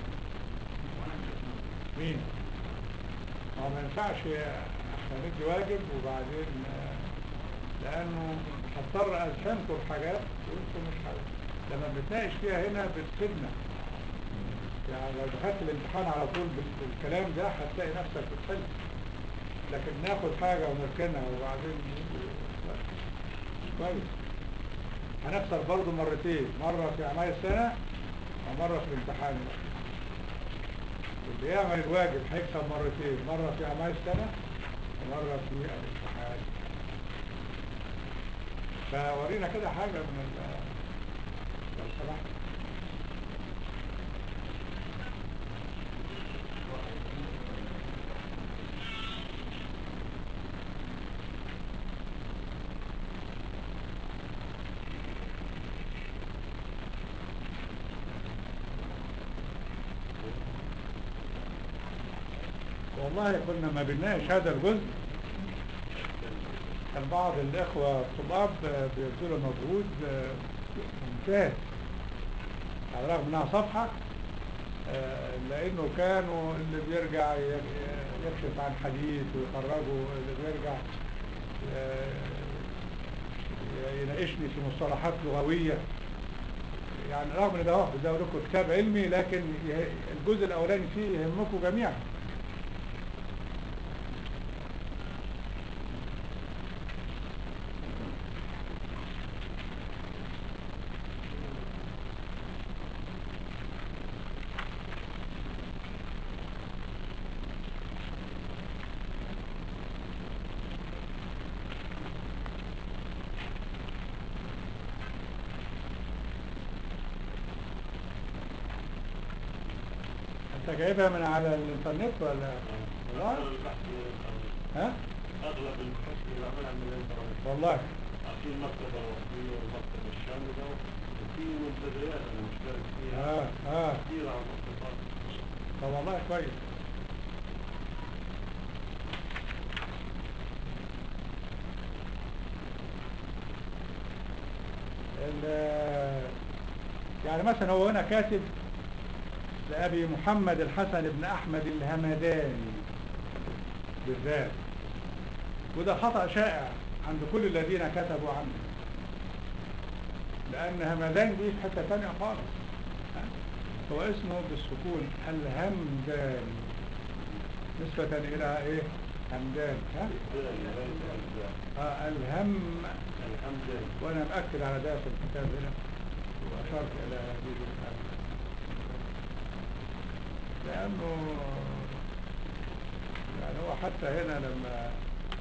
مين؟ ما هو ما ينفعش احنا ندي واجب وبعدين آه، لأنه هضطر ألزمكم بحاجات وأنتم مش حاجة لما بنتناقش فيها هنا بتفيدنا يعني لو دخلت الامتحان على طول بال- بالكلام ده هتلاقي نفسك بتحل لكن ناخد حاجة ونركنها وبعدين نيجي- لا، مش كويس هنخسر برضو مرتين مرة في أعمال السنة ومرة في الامتحان اللي يعمل الواجب هيكسب مرتين مرة في أعمال السنة ومرة في الامتحان فورينا كده حاجة من ال لو سمحت والله كنا ما بنناقش هذا الجزء كان بعض الإخوة الطلاب آه، بيبذلوا مجهود آه، ممتاز على الرغم انها صفحة آه، لأنه كانوا اللي بيرجع ي- يكشف عن حديث ويخرجوا اللي بيرجع آه، يناقشني في مصطلحات لغوية يعني رغم ان ده هو ده لكم كتاب علمي لكن يه- الجزء الأولاني فيه يهمكم جميعا انت جايبها من على الانترنت ولا والله أغلب البحث من الإنترنت ها أغلب البحث اللي بعملها من الإنترنت والله في المكتبة الوطنية والمكتبة الشاملة وفي منتديات أنا مشترك فيها اه اه كثير عن مخطوطات طب والله كويس ال- يعني مثلا هو هنا كاتب لأبي محمد الحسن بن أحمد الهمداني بالذات وده خطأ شائع عند كل الذين كتبوا عنه لأن همدان دي في حتة تانية خالص ها؟ هو اسمه بالسكون الهمداني نسبة إلى إيه همدان ها الدال ليس الدال آه الهم الحمد لله وأنا مأكد على ده في الكتاب هنا وأشرت إلى هذه الآية لأنه يعني هو حتى هنا لما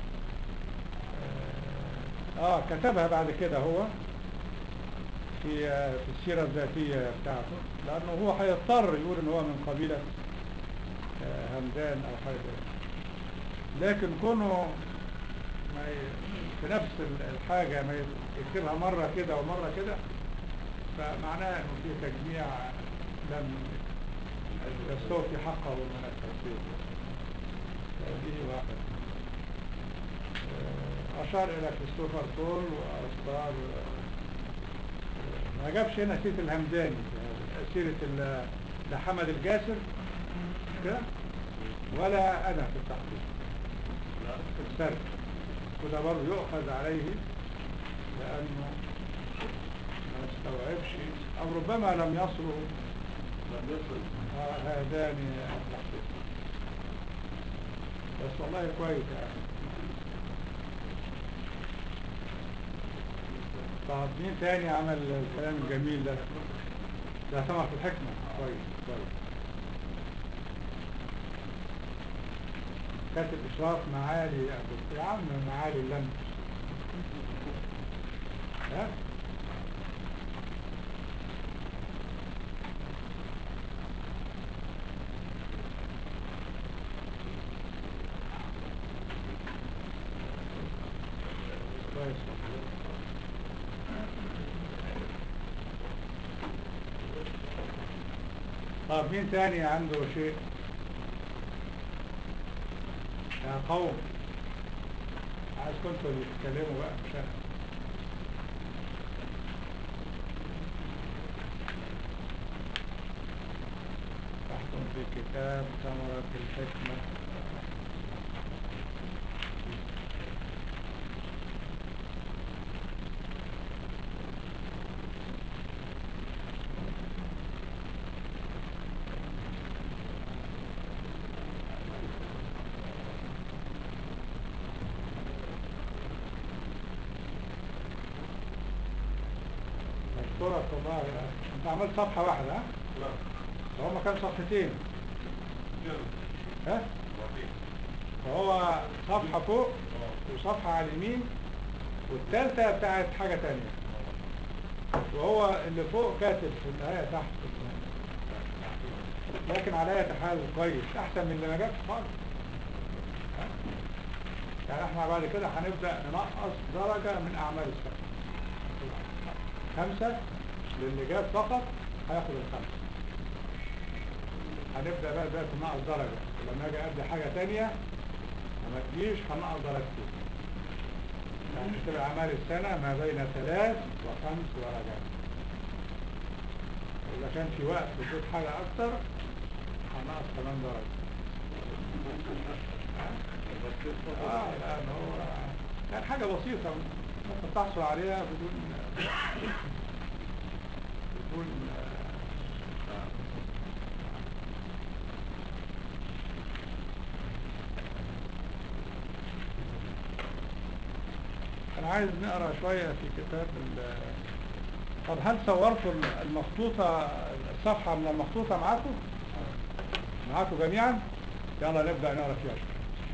آه, آه كتبها بعد كده هو في آه في السيرة الذاتية بتاعته لأنه هو هيضطر يقول إن هو من قبيلة آه همدان أو حاجة زي كده. لكن كونه ما ي- في نفس ال- الحاجة ما يكتبها مرة كده ومرة كده فمعناها انه في تجميع لم يستوفي حقه من التفسير هذه واحد آه، أشار إلى كريستوفر تول وأسرار آه، ما جابش هنا سيرة الهمداني سيرة ال- لا حمد الجاسر مش كده ولا أنا في التحقيق لا في السرد وده برضه يؤخذ عليه لأنه ما استوعبش أو ربما لم يصلوا لم يصل هذان التحقيق بس والله كويس يعني طب مين تاني عمل الكلام الجميل ده ده ثمر في الحكمة كويس كويس كاتب إشراف معالي أبو يا عم معالي اللم ها كويس طب مين تاني عنده شيء يا قوم عايز كنتوا اللي تتكلموا بقى مش انا تحكم في كتاب ثمرة الحكمة مشكورة والله يا أخي. انت عملت صفحة واحدة ها؟ لا فهم كانوا صفحتين جرب ها؟ وبعدين فهو صفحة فوق وصفحة على اليمين والتالتة بتاعت حاجة تانية وهو اللي فوق كاتب في الآية تحت لكن على أي حال كويس أحسن من اللي ما جابش خالص ها؟ يعني احنا بعد كده هنبدأ ننقص درجة من أعمال السنة خمسة للي جاب فقط هياخد الخمسة هنبدأ بقى دلوقتي ننقص درجة ولما اجي ادي حاجة تانية ما تجيش هنقص درجتين يعني تبقى أعمال السنة ما بين ثلاث وخمس درجات إذا كان في وقت وجود حاجة أكتر هنقص كمان درجة اه لأن هو كان حاجة بسيطة ممكن تحصل عليها بدون بدون آه، أنا عايز نقرأ شوية في كتاب ال- طب هل صورتوا المخطوطة الصفحة من المخطوطة معاكم؟ معاكم جميعا؟ يلا نبدأ نقرأ فيها شوية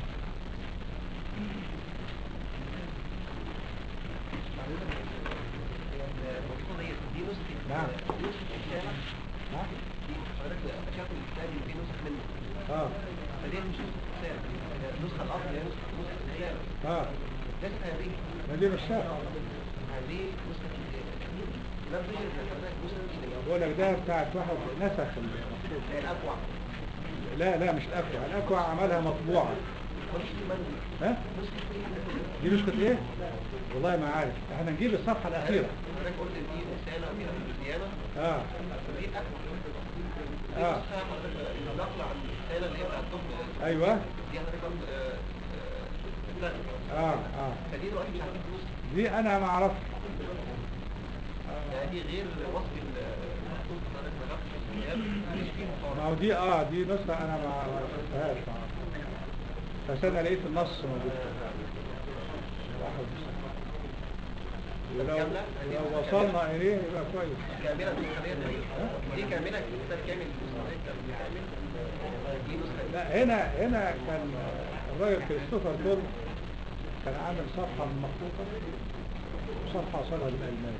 المفروض هي دي نسخة نعم. دي نسخة الكتابة ها؟ دي حضرتك شاف الكتاب اللي فيه نسخ منه اه فدي مش نسخة الكتاب النسخة الأصل هي نسخة نسخة الكتاب اه ليست هذه ما دي مش شاف هذه نسخة لم تجد حضرتك نسخة جديدة بقول لك ده بتاعت واحد نسخ المخطوط هي الأقوى لا لا مش الأكوع الأكوع عملها مطبوعة ونسخة من ها؟ نسخة دي نسخة ايه؟ والله ما عارف احنا نجيب الصفحة الأخيرة حضرتك قلت دي رسالة فيها الديانة اه دي الأقوى دي آه. نسخة حضرتك نقل عن الرسالة اللي هي بتاعت الدكتور ايوه دي حضرتك قلت آه، آه، الثانية اه اه فدي دلوقتي مش عارفين نسخة دي انا ما اعرفش يعني دي غير وصف المخطوط حضرتك ما جابش الكتاب مش فيه ما مقارنة هو دي اه دي نسخة انا ما ما شفتهاش ما أعرفش. بس انا لقيت النص موجود فيها. واحد وتسعين. ولو كاملة؟ لو وصلنا اليه يبقى كويس كاملة النسخة ديت دي كاملة الكتاب كامل النسخة ديت كامل دي نسخة لا هنا هنا كان الراجل كريستوفر تول كان عامل صفحة من مخطوطة وصفحة وصلها بالألماني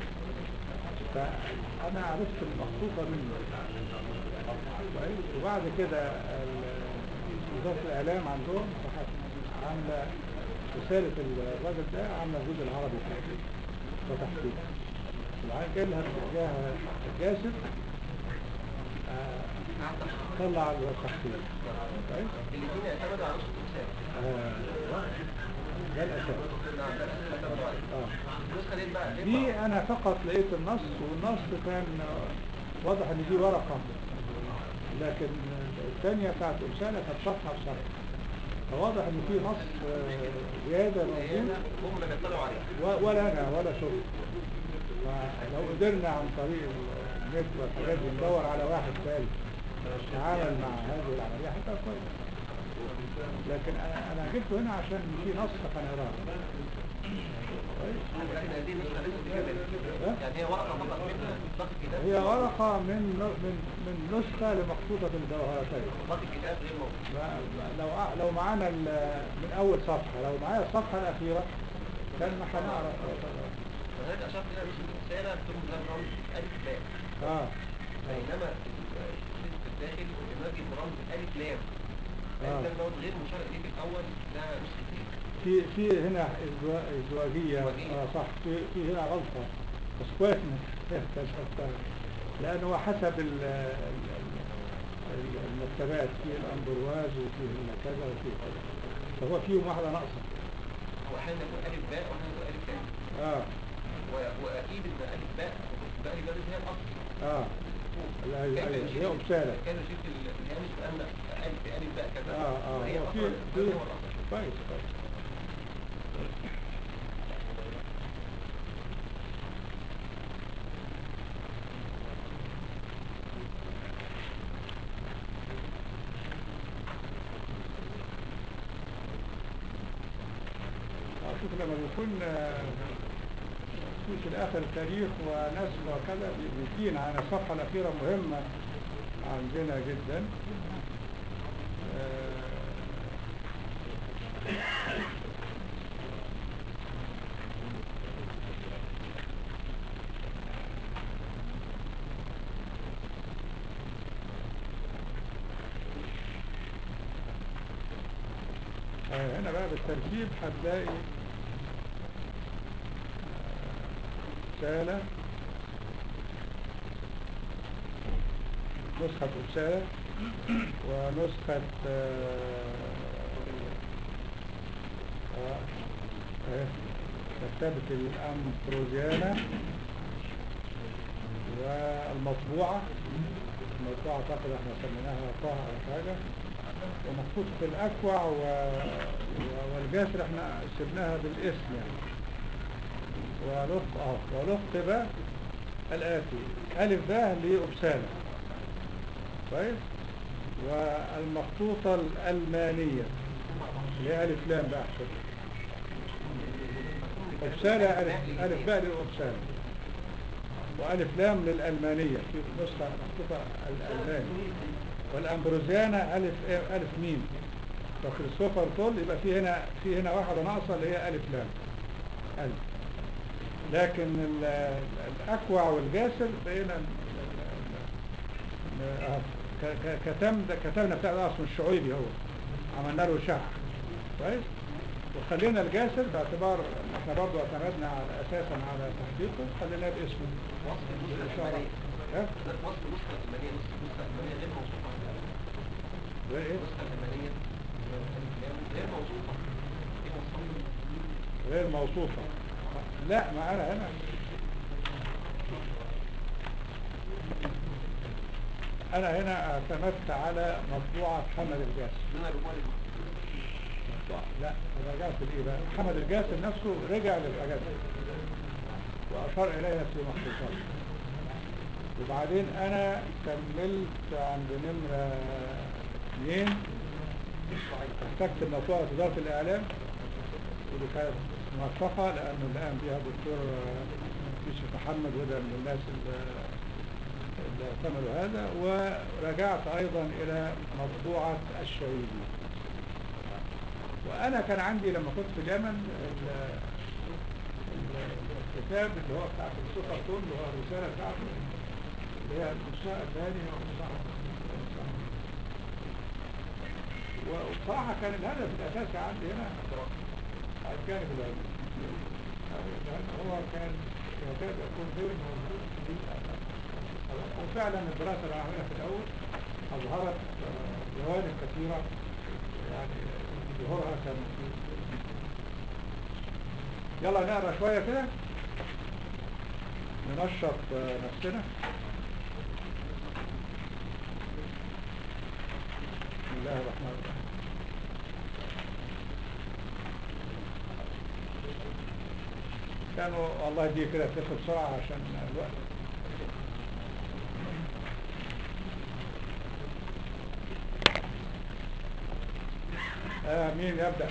فأنا عرفت المخطوطة منه كويس؟ وبعد كده ال- وزارة الإعلام عندهم راحت عاملة رسالة الراجل ده عاملة الجزء العربي تحقيق وتحقيق وبعدين جاي لها جاها جاسر آه، طلع التخطيط كويس الاثنين اعتمدوا على نسخة الإنسان آه، ده الأساس نعم ده الأساس اللي اعتمدوا عليه آه. النسخة دي بقى دي أنا فقط لقيت النص والنص كان واضح إن دي ورقة لكن الثانية بتاعت أمثالة كانت صفحة بصفحة فواضح إن في نص آه، زيادة موجود هم اللي بيطلعوا عليه و- ولا أنا ولا شفت فلو قدرنا عن طريق النت والحاجات دي ندور على واحد ثالث يتعامل مع هذه العملية هتبقى كويس لكن أنا أنا جبته هنا عشان في نص هنقراه كويس ولكن هذه النسخة ليست بكاملة يعني هي ورقة فقط منها باقي الكتاب هي ورقة من من من نسخة لمخطوطة الجوهرتين باقي الكتاب غير موجود ما- ما- لو لو معانا ال- من أول صفحة لو معايا الصفحة الأخيرة كان ما هنعرف وذلك أشرت إلى نسخة الرسالة ثم زي رمز ألف لام اه بينما الشيء في الداخل ينادي برمز ألف لام آه. ألف لام دوت غير مشار إليه في الأول ده نسخة اثنين في في هنا ازدوا- ازدواجية ازدواجية. اه صح في في هنا غلطة بس كويس انك اكتشفتها لأن هو حسب ال- ال- ال- المكتبات في الأمبرواز وفي كذا وفي كذا فهو فيهم واحدة ناقصة هو أحيانا يكون ألف باء وأحيانا يكون ألف لام اه و- وأكيد إن ألف باء باء ألف باء دي هي الأصل اه لا، هي- هي- هي أمثالة كان يشير في الهامش بأن ألف ألف باء كذا اه اه وهي هو في أصلا في هذا هو الأصل كويس كويس آه، شوف لما بيكون آه، في في الآخر تاريخ ونسخ وكذا بي- بيبين عن الصفحة الأخيرة مهمة عندنا جدا آه، آه، هنا بقى بالترتيب هتلاقي آه، رسالة نسخة رسالة ونسخة آه، آه، آه، مكتبة الأمبروزيانا والمطبوعة المطبوعة أعتقد احنا سميناها طه أو حاجة ومحطوط في الأكوع و... و- والجاسر احنا سبناها بالاسم يعني ولق اه ولقب الآتي ألف باء لأبسالة كويس والمخطوطة الألمانية اللي هي ألف لام بقى أحسن أبسالة ألف, ألف باء للأبسالة وألف لام للألمانية في نسخة مخطوطة الألماني والأمبروزيانا ألف إيه؟ ألف ميم وكريستوفر تول يبقى في هنا في هنا واحدة ناقصة اللي هي ألف لام ألف لكن ال- ال- الأكوع والجاسر بقينا ال- ال- آه، ك- ك- كتم ده كتبنا بتاع ده أصلا الشعيبي هو عملنا له شرح كويس وخلينا الجاسر باعتبار إن احنا برضه اعتمدنا على اساسا على تحقيقه خليناه باسمه وصف النسخة بالإشارة. الألمانية ها؟ ده وصف النسخة الألمانية النسخة الألمانية غير موصوفة ده ايه النسخة الألمانية غير موصوفة دي موصوفة غير موصوفة لا ما انا هنا انا هنا اعتمدت على مطبوعة محمد الجاسر دون الرجوع للمخطوط مطبوعة- لا انا رجعت لايه بقى محمد الجاسر نفسه رجع للحاجات دي واشار اليها في مخطوطاته وبعدين انا كملت عند نمرة اثنين احتجت مطبوعة وزارة الاعلام ودي كانت موفقة لأن اللي قام بيها الدكتور يوسف محمد وده من الناس اللي اللي اعتملوا هذا ورجعت أيضا إلى مطبوعة الشهيدي وأنا كان عندي لما كنت في اليمن ال- ال- الكتاب اللي هو بتاع السوبر تون اللي هو الرسالة بتاعته اللي هي النساء الثانية والنساء وبصراحة كان الهدف الأساسي عندي هنا الجانب العلمي لأن هو كان يكاد يكون غير موجود في وفعلا الدراسة اللي عملها في الأول أظهرت آه، جوانب كثيرة يعني ظهورها كان يلا نقرا شوية كده ننشط آه، نفسنا بسم الله الرحمن الرحيم كانوا والله دي كده تلف بسرعة عشان الوقت آه مين يبدأ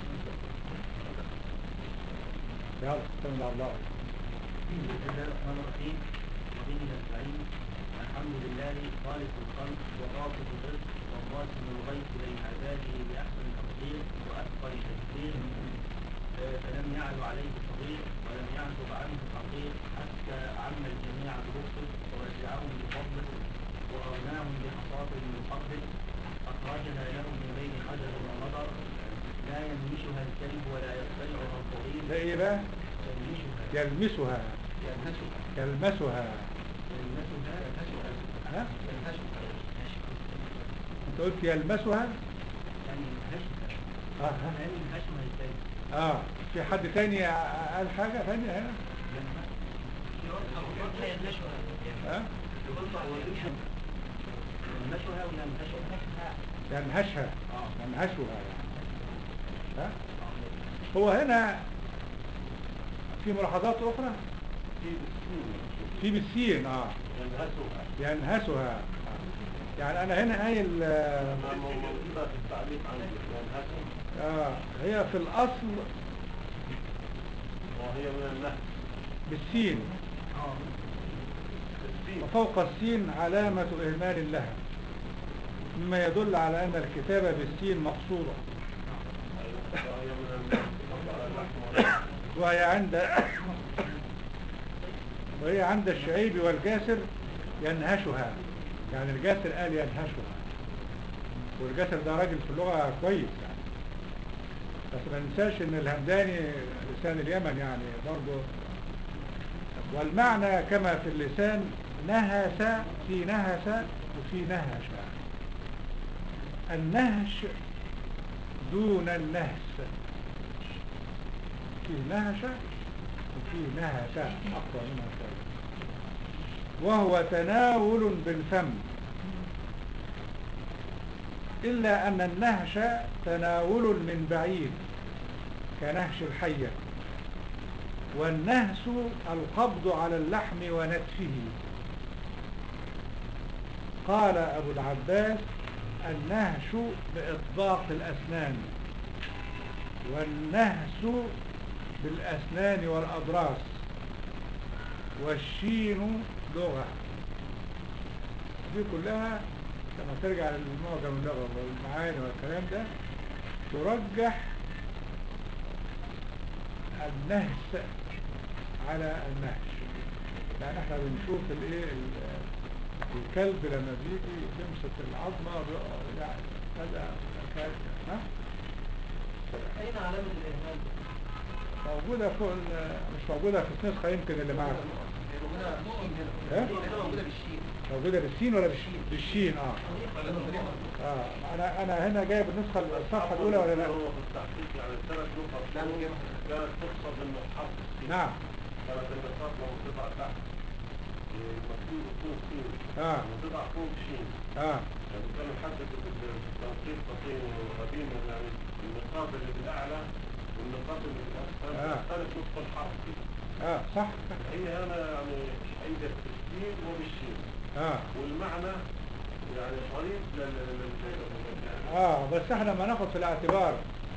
يلا بسم الله بسم الله الرحمن الرحيم وبه نستعين الحمد لله خالق الخلق ورافض الرزق والراسم الغيث بين عباده باحسن تقدير واتقن تدبير آه، فلم يعل عليه صغير ولم يعزب عنه حقير حتى عم الجميع برفقه ورجعهم بفضله واغناهم بحصاة من قبله اخرجها لهم من بين حجر ومطر لا ينمشها الكلب ولا يطلعها الضرير ده ايه بقى ينمشها يلمسها ينهشها يلمسها يلمسها ها ينهشها انت قلت يلمسها ينهشها اه ها؟ ينهشها ازاي؟ اه في حد تاني قال حاجة تانية هنا ها ينهشها وينهشها ينهشها اه ينهشها يعني ها هو هنا في ملاحظات أخرى في بالسين في بالسين اه ينهسها ينهسها آه. يعني أنا هنا قايل آه ما موجودة في التعليق عندي ينهسها آه هي في الأصل وهي من النهس بالسين اه السين وفوق السين علامة إهمال لها مما يدل على أن الكتابة بالسين مقصورة وهي من النهس على اللحم واللحم وهي عند وهي عند الشعيب والجاسر ينهشها يعني الجاسر قال ينهشها والجاسر ده راجل في اللغة كويس يعني بس ما ننساش ان الهمداني لسان اليمن يعني برضه والمعنى كما في اللسان نهس في نهس وفي نهش النهش دون النهس في نهش وفي نهس أقوى منها شوية وهو تناول بالفم إلا أن النهش تناول من بعيد كنهش الحية والنهس القبض على اللحم ونتفه قال أبو العباس النهش بإطباق الأسنان والنهس بالأسنان والأضراس والشين لغة دي كلها لما ترجع للمعجم اللغة والمعاني والكلام ده ترجح النهس على النهش يعني احنا بنشوف الايه ال- الكلب لما بيجي يمسك العظمة بيقع- يعني هذا كان ها أين علامة الإهمال؟ موجودة فوق ال- مش موجودة في النسخة يمكن اللي معاك موجودة بالشين ها؟ هنا هنا موجودة بالشين موجودة بالسين ولا بالشين بالشين اه اه انا انا هنا جايب النسخة الصفحة الاولى ولا لا هو في التحقيق يعني ثلاث نقط لا، فوق جايبها. كانت تقصد انه حرف السين نعم كانت النقاط لو تضع تحت المفروض يكون سين اه وتضع فوق شين اه يعني كان يحدد التنقيط قصير وقديم يعني النقاط اللي بالاعلى والنقاط اللي بالاسفل آه. ثالث نصف الحرف كده. اه صح هي هنا يعني عندك بالسين وبالشين اه والمعنى يعني قريب لل لل- لل- اه بس احنا لما ناخد في الاعتبار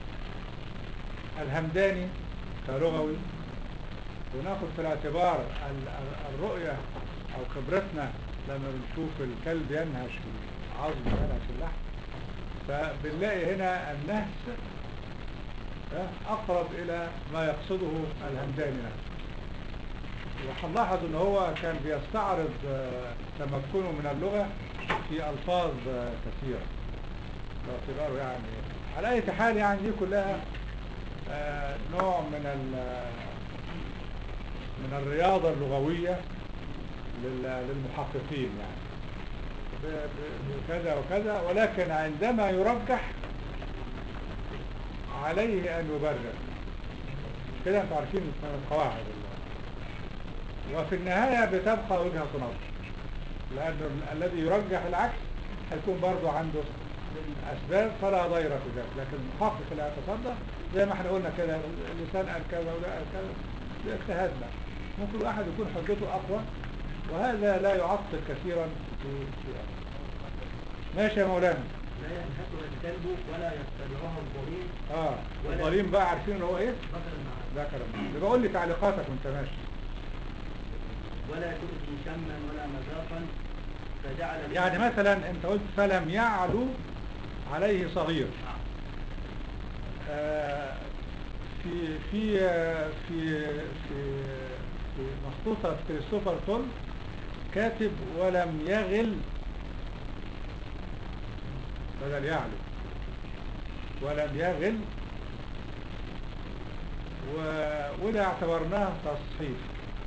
الهمداني كلغوي وناخد في الاعتبار ال- ال- الرؤية او خبرتنا لما بنشوف الكلب ينهش في العظم ينهش في اللحم فبنلاقي هنا النهس آه، اقرب الى ما يقصده الهمداني نفسه وهنلاحظ ان هو كان بيستعرض آه، تمكنه من اللغة في الفاظ آه، كثيرة باعتباره يعني على اي حال يعني دي كلها آه، نوع من ال- من الرياضة اللغوية لل- للمحققين يعني ب- ب- بكذا وكذا ولكن عندما يرجح عليه أن يبرر كده انتوا عارفين من القواعد الله. وفي النهاية بتبقى وجهة نظر لأن ال- الذي يرجح العكس هيكون برضو عنده أسباب فلا ضير في ذلك لكن محقق الاعتصاد ده زي ما احنا قلنا كده اللسان قال كذا وده قال كذا ده اجتهادنا ممكن واحد يكون حجته أقوى وهذا لا يعطل كثيرا في في أمره. ماشي يا مولانا لا ينهكها الكلب ولا يتبعها الضرير اه والظليم بقى عارفين ان هو ايه مثل مع ده كلام يبقى قول لي تعليقاتك وانت ماشي ولا تؤذي شما ولا مذاقا فجعل يعني مثلا انت قلت فلم يعلو عليه صغير نعم. آه، في في آه، في في في مخطوطة كريستوفر تول كاتب ولم يغل بدل يعلو ولم يغل و- وده اعتبرناه تصحيح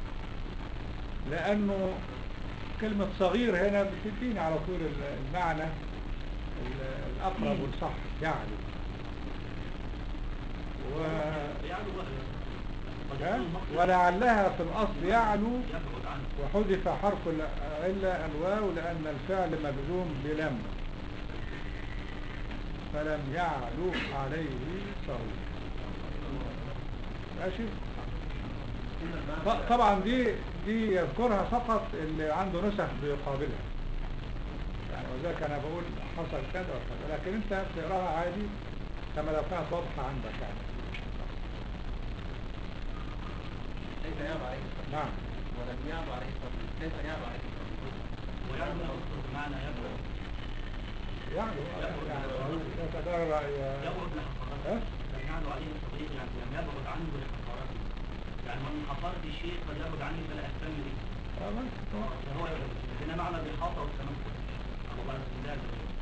لأنه كلمة صغير هنا بتديني على طول ال- المعنى ال- الأقرب والصح يعلو و... يعلو وهي قد ها؟ يكون مخرج ولعلها في الأصل يعلو يبعد عنه وحذف حرف العلة الواو لأن الفعل مجزوم بلم فلم يعلو عليه صغير ماشي ط- طبعا دي دي يذكرها فقط اللي عنده نسخ بيقابلها يعني وذلك انا بقول حصل كذا وكذا لكن انت بتقراها عادي كما لو كانت واضحه عندك يعني كيف يعلو عليه الصبر نعم ولم يعلو عليه الصبر كيف يعلو عليه الصبر ويعلو يذكر بمعنى يبعد يعني يعني يتدرع ي- يبعد لحقارته ها؟ لم يعلو عليه الصديق يعني لم يبعد عنه لحقارته يعني من حقارة الشيء قد يبعد عني فلا أهتم به آه، بس. فهو يبعد هنا معنى بالحاطة والتمكن على الله الاستدلال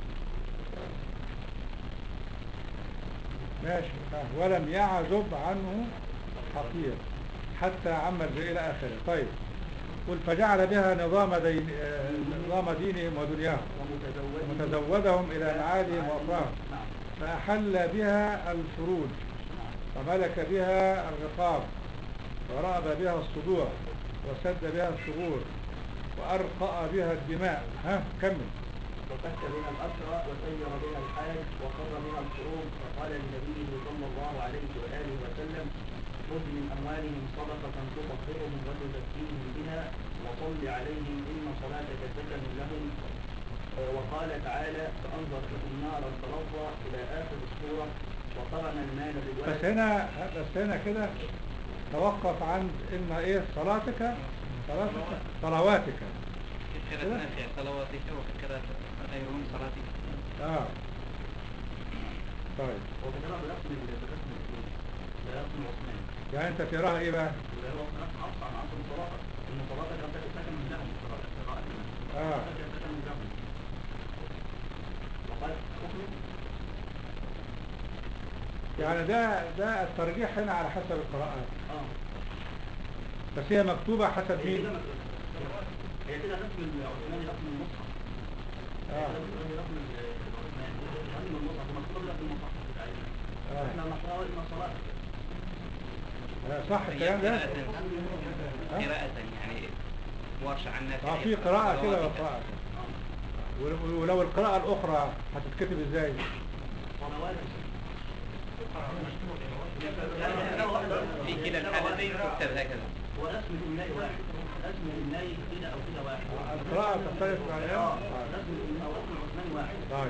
ماشي آه، ولم يعزب عنه حقير حتى عمل به إلى آخره طيب قل فجعل بها نظام دين آه، نظام دينهم ودنياهم ومتزوج وتزودهم إلى معاليهم وأخراهم نعم فأحل بها الفروج وملك بها الرقاب ورأب بها الصدور وسد بها الثغور وأرقأ بها الدماء ها كمل وفك بها الأسرى وسير بها الحاج وقر بها الحروب فقال لنبيه صلى الله عليه وآله وسلم خذ من أموالهم صدقة تطهرهم وتزكيهم بها وصل عليهم إن صلاتك سكن لهم آه، وقال تعالى فأنذرتكم نارا تلظى إلى آخر السورة وقرن المال بس بالولد هنا بس هنا كده توقف عند إن إيه صلاتك صلاتك صلواتك في قراءة نافع صلواتك وفي قراءة غيرهم صلاتك آه طيب وبكده برسم برسم الفلوس برسم عثمان يعني أنت تراها إيه بقى اللي هو صلاة حفص عن عصر الصلاة إن صلاتك أنت سكن من لهم قراءة قراءتنا آه. صلاتك سكن من لهم وقال حكم يعني ده ده الترجيح هنا على حسب القراءات اه بس هي مكتوبة حسب هي مين كده هي كده رسم العثماني رسم المصحف آه. رسم رسم العثماني رسم المصحف ومكتوب كده في المصحف بتاعنا آه. احنا نقرأ إن صلاتك آه، صح هي الكلام ده قراءة قراءة يعني ورش عن نافع آه، في قراءة كده صلواتك. وقراءة كده. اه ول- ولو القراءة الأخرى هتتكتب إزاي صلواتك في كلا الحالتين تكتب هكذا هو رسم الإملاء واحد رسم الإملاء كده أو كده واحد آه، القراءة تختلف مع اه العلم رسم الإملاء أو رسم العثماني واحد طيب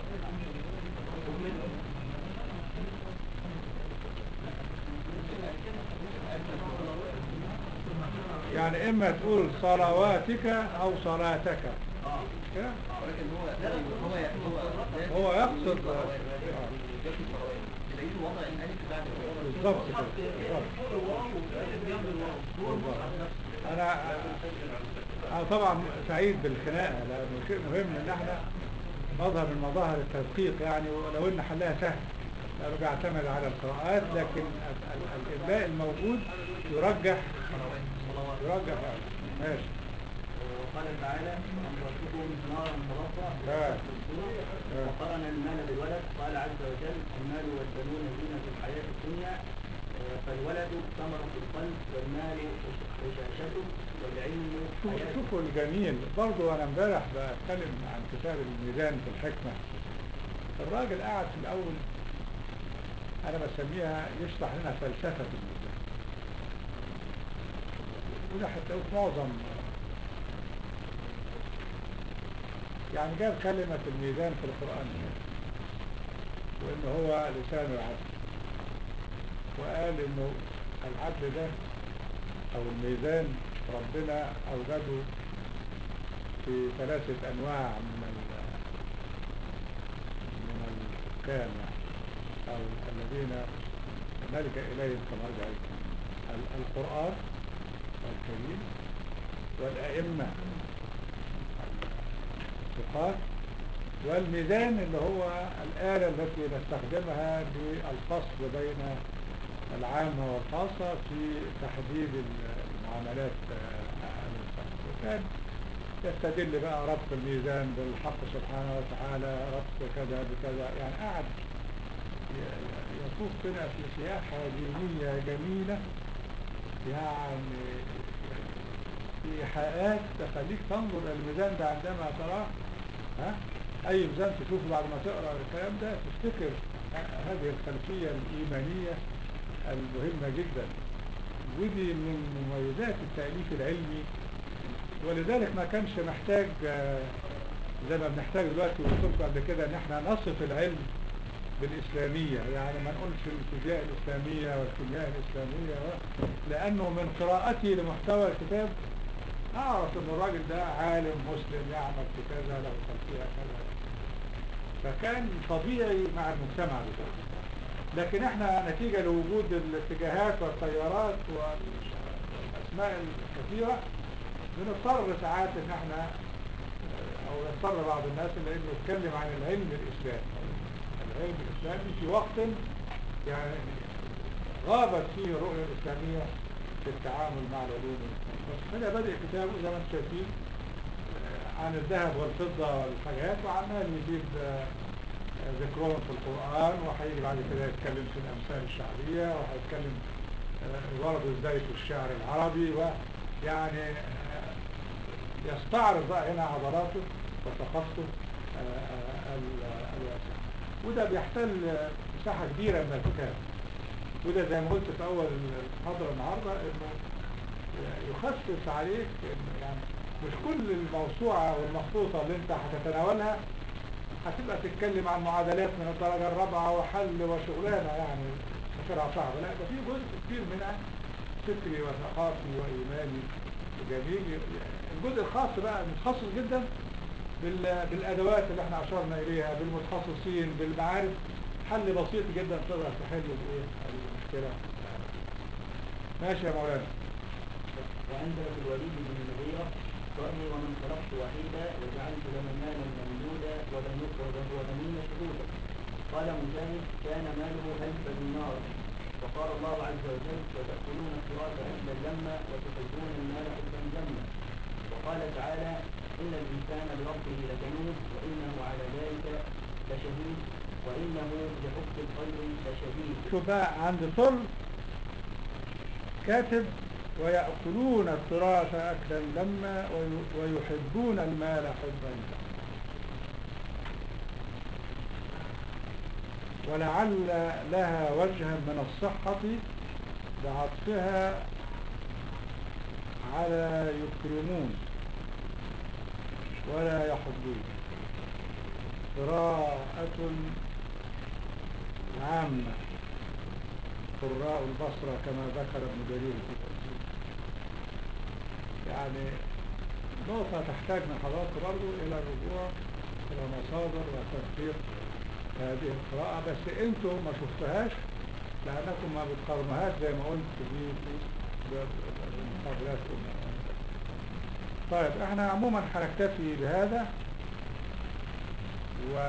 يعني إما تقول صلواتك أو صلاتك اه مش كده؟ ولكن هو هو هو هو يقصد ذات الصلوات تلاقيه وضع الألف بعد الواو. بالضبط كده بالضبط بالضبط. أنا أنا طبعا سعيد بالخناقة لأنه شيء مهم إن احنا مظهر من مظاهر التدقيق يعني ولو إن حلها سهل لأنه بيعتمد على القراءات لكن ال- ال- الإملاء الموجود يرجح يرجح يعني ماشي وقال تعالى وأنفسكم نارا تلظى آه. آه. وقرن المال بالولد قال عز وجل المال والبنون زينة الحياة الدنيا آه، فالولد ثمرة القلب والمال بشاشته والعلم شوفوا حياته شوفوا الجميل برضو انا امبارح بتكلم عن كتاب الميزان في الحكمة الراجل قاعد في الاول انا بسميها يشرح لنا فلسفة الميزان وده هتلاقوه في معظم يعني جاب كلمة الميزان في القرآن وإن هو لسان العدل وقال إنه العدل ده أو الميزان ربنا أوجده في ثلاثة أنواع من ال من الحكام أو الذين نلجأ إليهم كمرجع ال- القرآن الكريم والأئمة الثقات والميزان اللي هو الآلة التي نستخدمها للفصل بين العامة والخاصة في تحديد المعاملات آه، الإنسان وكان يستدل بقى ربط الميزان بالحق سبحانه وتعالى ربط كذا بكذا يعني قاعد ي- ي- يطوف بنا في سياحة دينية جميلة يعني إيحاءات تخليك تنظر إلى الميزان ده عندما تراه ها أي ميزان تشوفه بعد ما تقرأ الكلام ده تفتكر ه- هذه الخلفية الإيمانية المهمة جدا ودي من مميزات التأليف العلمي ولذلك ما كانش محتاج آه، زي ما بنحتاج دلوقتي وقلت قبل كده ان احنا نصف العلم بالإسلامية يعني ما نقولش الفيزياء الإسلامية والكيمياء الإسلامية و- لأنه من قراءتي لمحتوى الكتاب أعرف أن الراجل ده عالم مسلم يعمل في كذا له خلفية كذا فكان طبيعي مع المجتمع بتاعه لكن احنا نتيجة لوجود الاتجاهات والتيارات والأسماء الكثيرة بنضطر ساعات ان احنا او يضطر بعض الناس الى انه يتكلم عن العلم الاسلامي العلم الاسلامي في وقت يعني غابت فيه الرؤية الاسلامية في التعامل مع العلوم هذا بدأ كتابه زي ما انتم شايفين آه، عن الذهب والفضة والحاجات وعمال يجيب آه، ذكرهم في القرآن وهيجي بعد كده يتكلم في الأمثال الشعبية وهيتكلم آه، برضه ازاي في الشعر العربي ويعني آه، يستعرض بقى هنا عضلاته وثقافته آه، آه، ال- الواسعة وده بيحتل آه، مساحة كبيرة من الكتاب وده زي ما قلت في أول المحاضرة النهاردة إنه يخفف عليك إن يعني مش كل الموسوعة والمخطوطة اللي انت هتتناولها هتبقى تتكلم عن معادلات من الدرجة الرابعة وحل وشغلانة يعني فكرها صعبة لا ده في جزء كبير منها فكري وثقافي وإيماني جميل الجزء الخاص بقى المتخصص جدا بال- بالأدوات اللي احنا أشرنا إليها بالمتخصصين بالمعارف حل بسيط جدا تقدر تحل بإيه المشكلة ماشي يا مولانا وأنزل في الوليد بن المغيرة ذرني ومن خلقت وحيدا وجعلت له مالا ممدودا وبنوك وبنين شهودا قال مجاهد كان ماله ألف دينار وقال الله عز وجل وتأكلون التراث أكلا لما وتحبون المال حبا جما وقال تعالى إن الإنسان لربه لكنود وإنه على ذلك لشهيد وإنه لحب الخير لشديد شوف بقى عند طل كاتب ويأكلون التراث أكلا لما وي- ويحبون المال حبا جما ولعل لها وجها من الصحة بعطفها على يكرمون ولا يحبون قراءة عامة قراء البصرة كما ذكر ابن جرير في تفسيره يعني نقطة تحتاج من حضراتكم برضو إلى الرجوع إلى مصادر وتدقيق هذه القراءة بس انتم ما شفتهاش لأنكم ما بتقارنوهاش زي ما قلت في المقابلات طيب احنا عموما هنكتفي بهذا و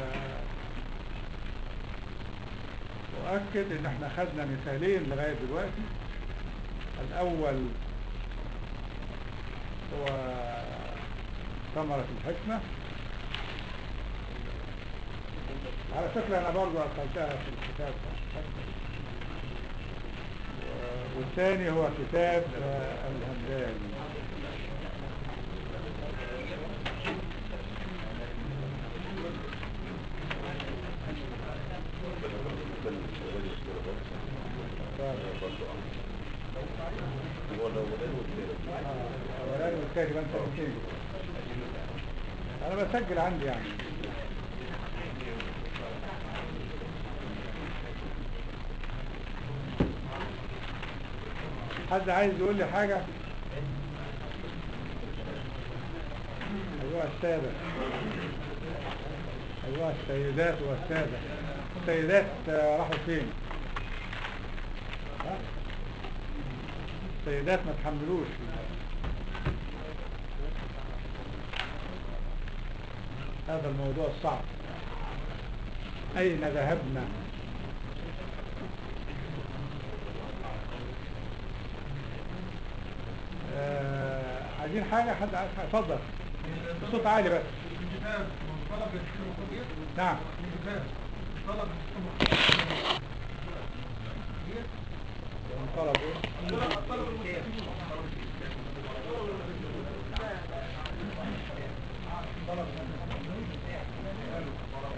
أؤكد إن احنا خدنا مثالين لغاية دلوقتي الأول هو ثمرة الحكمة على فكرة أنا برضو أقلتها في الكتاب و- والثاني هو كتاب آه، الهمداني الأولاني والثاني يبقى أنت الاثنين أنا بسجل عندي يعني حد عايز يقول لي حاجة أيها السادة أيها السيدات والسادة السيدات آه، راحوا فين ها؟ السيدات ما تحملوش هذا الموضوع الصعب أين ذهبنا آه، عايزين حاجة حد عايز حاجة اتفضل بصوت عالي بس نعم طلب ايه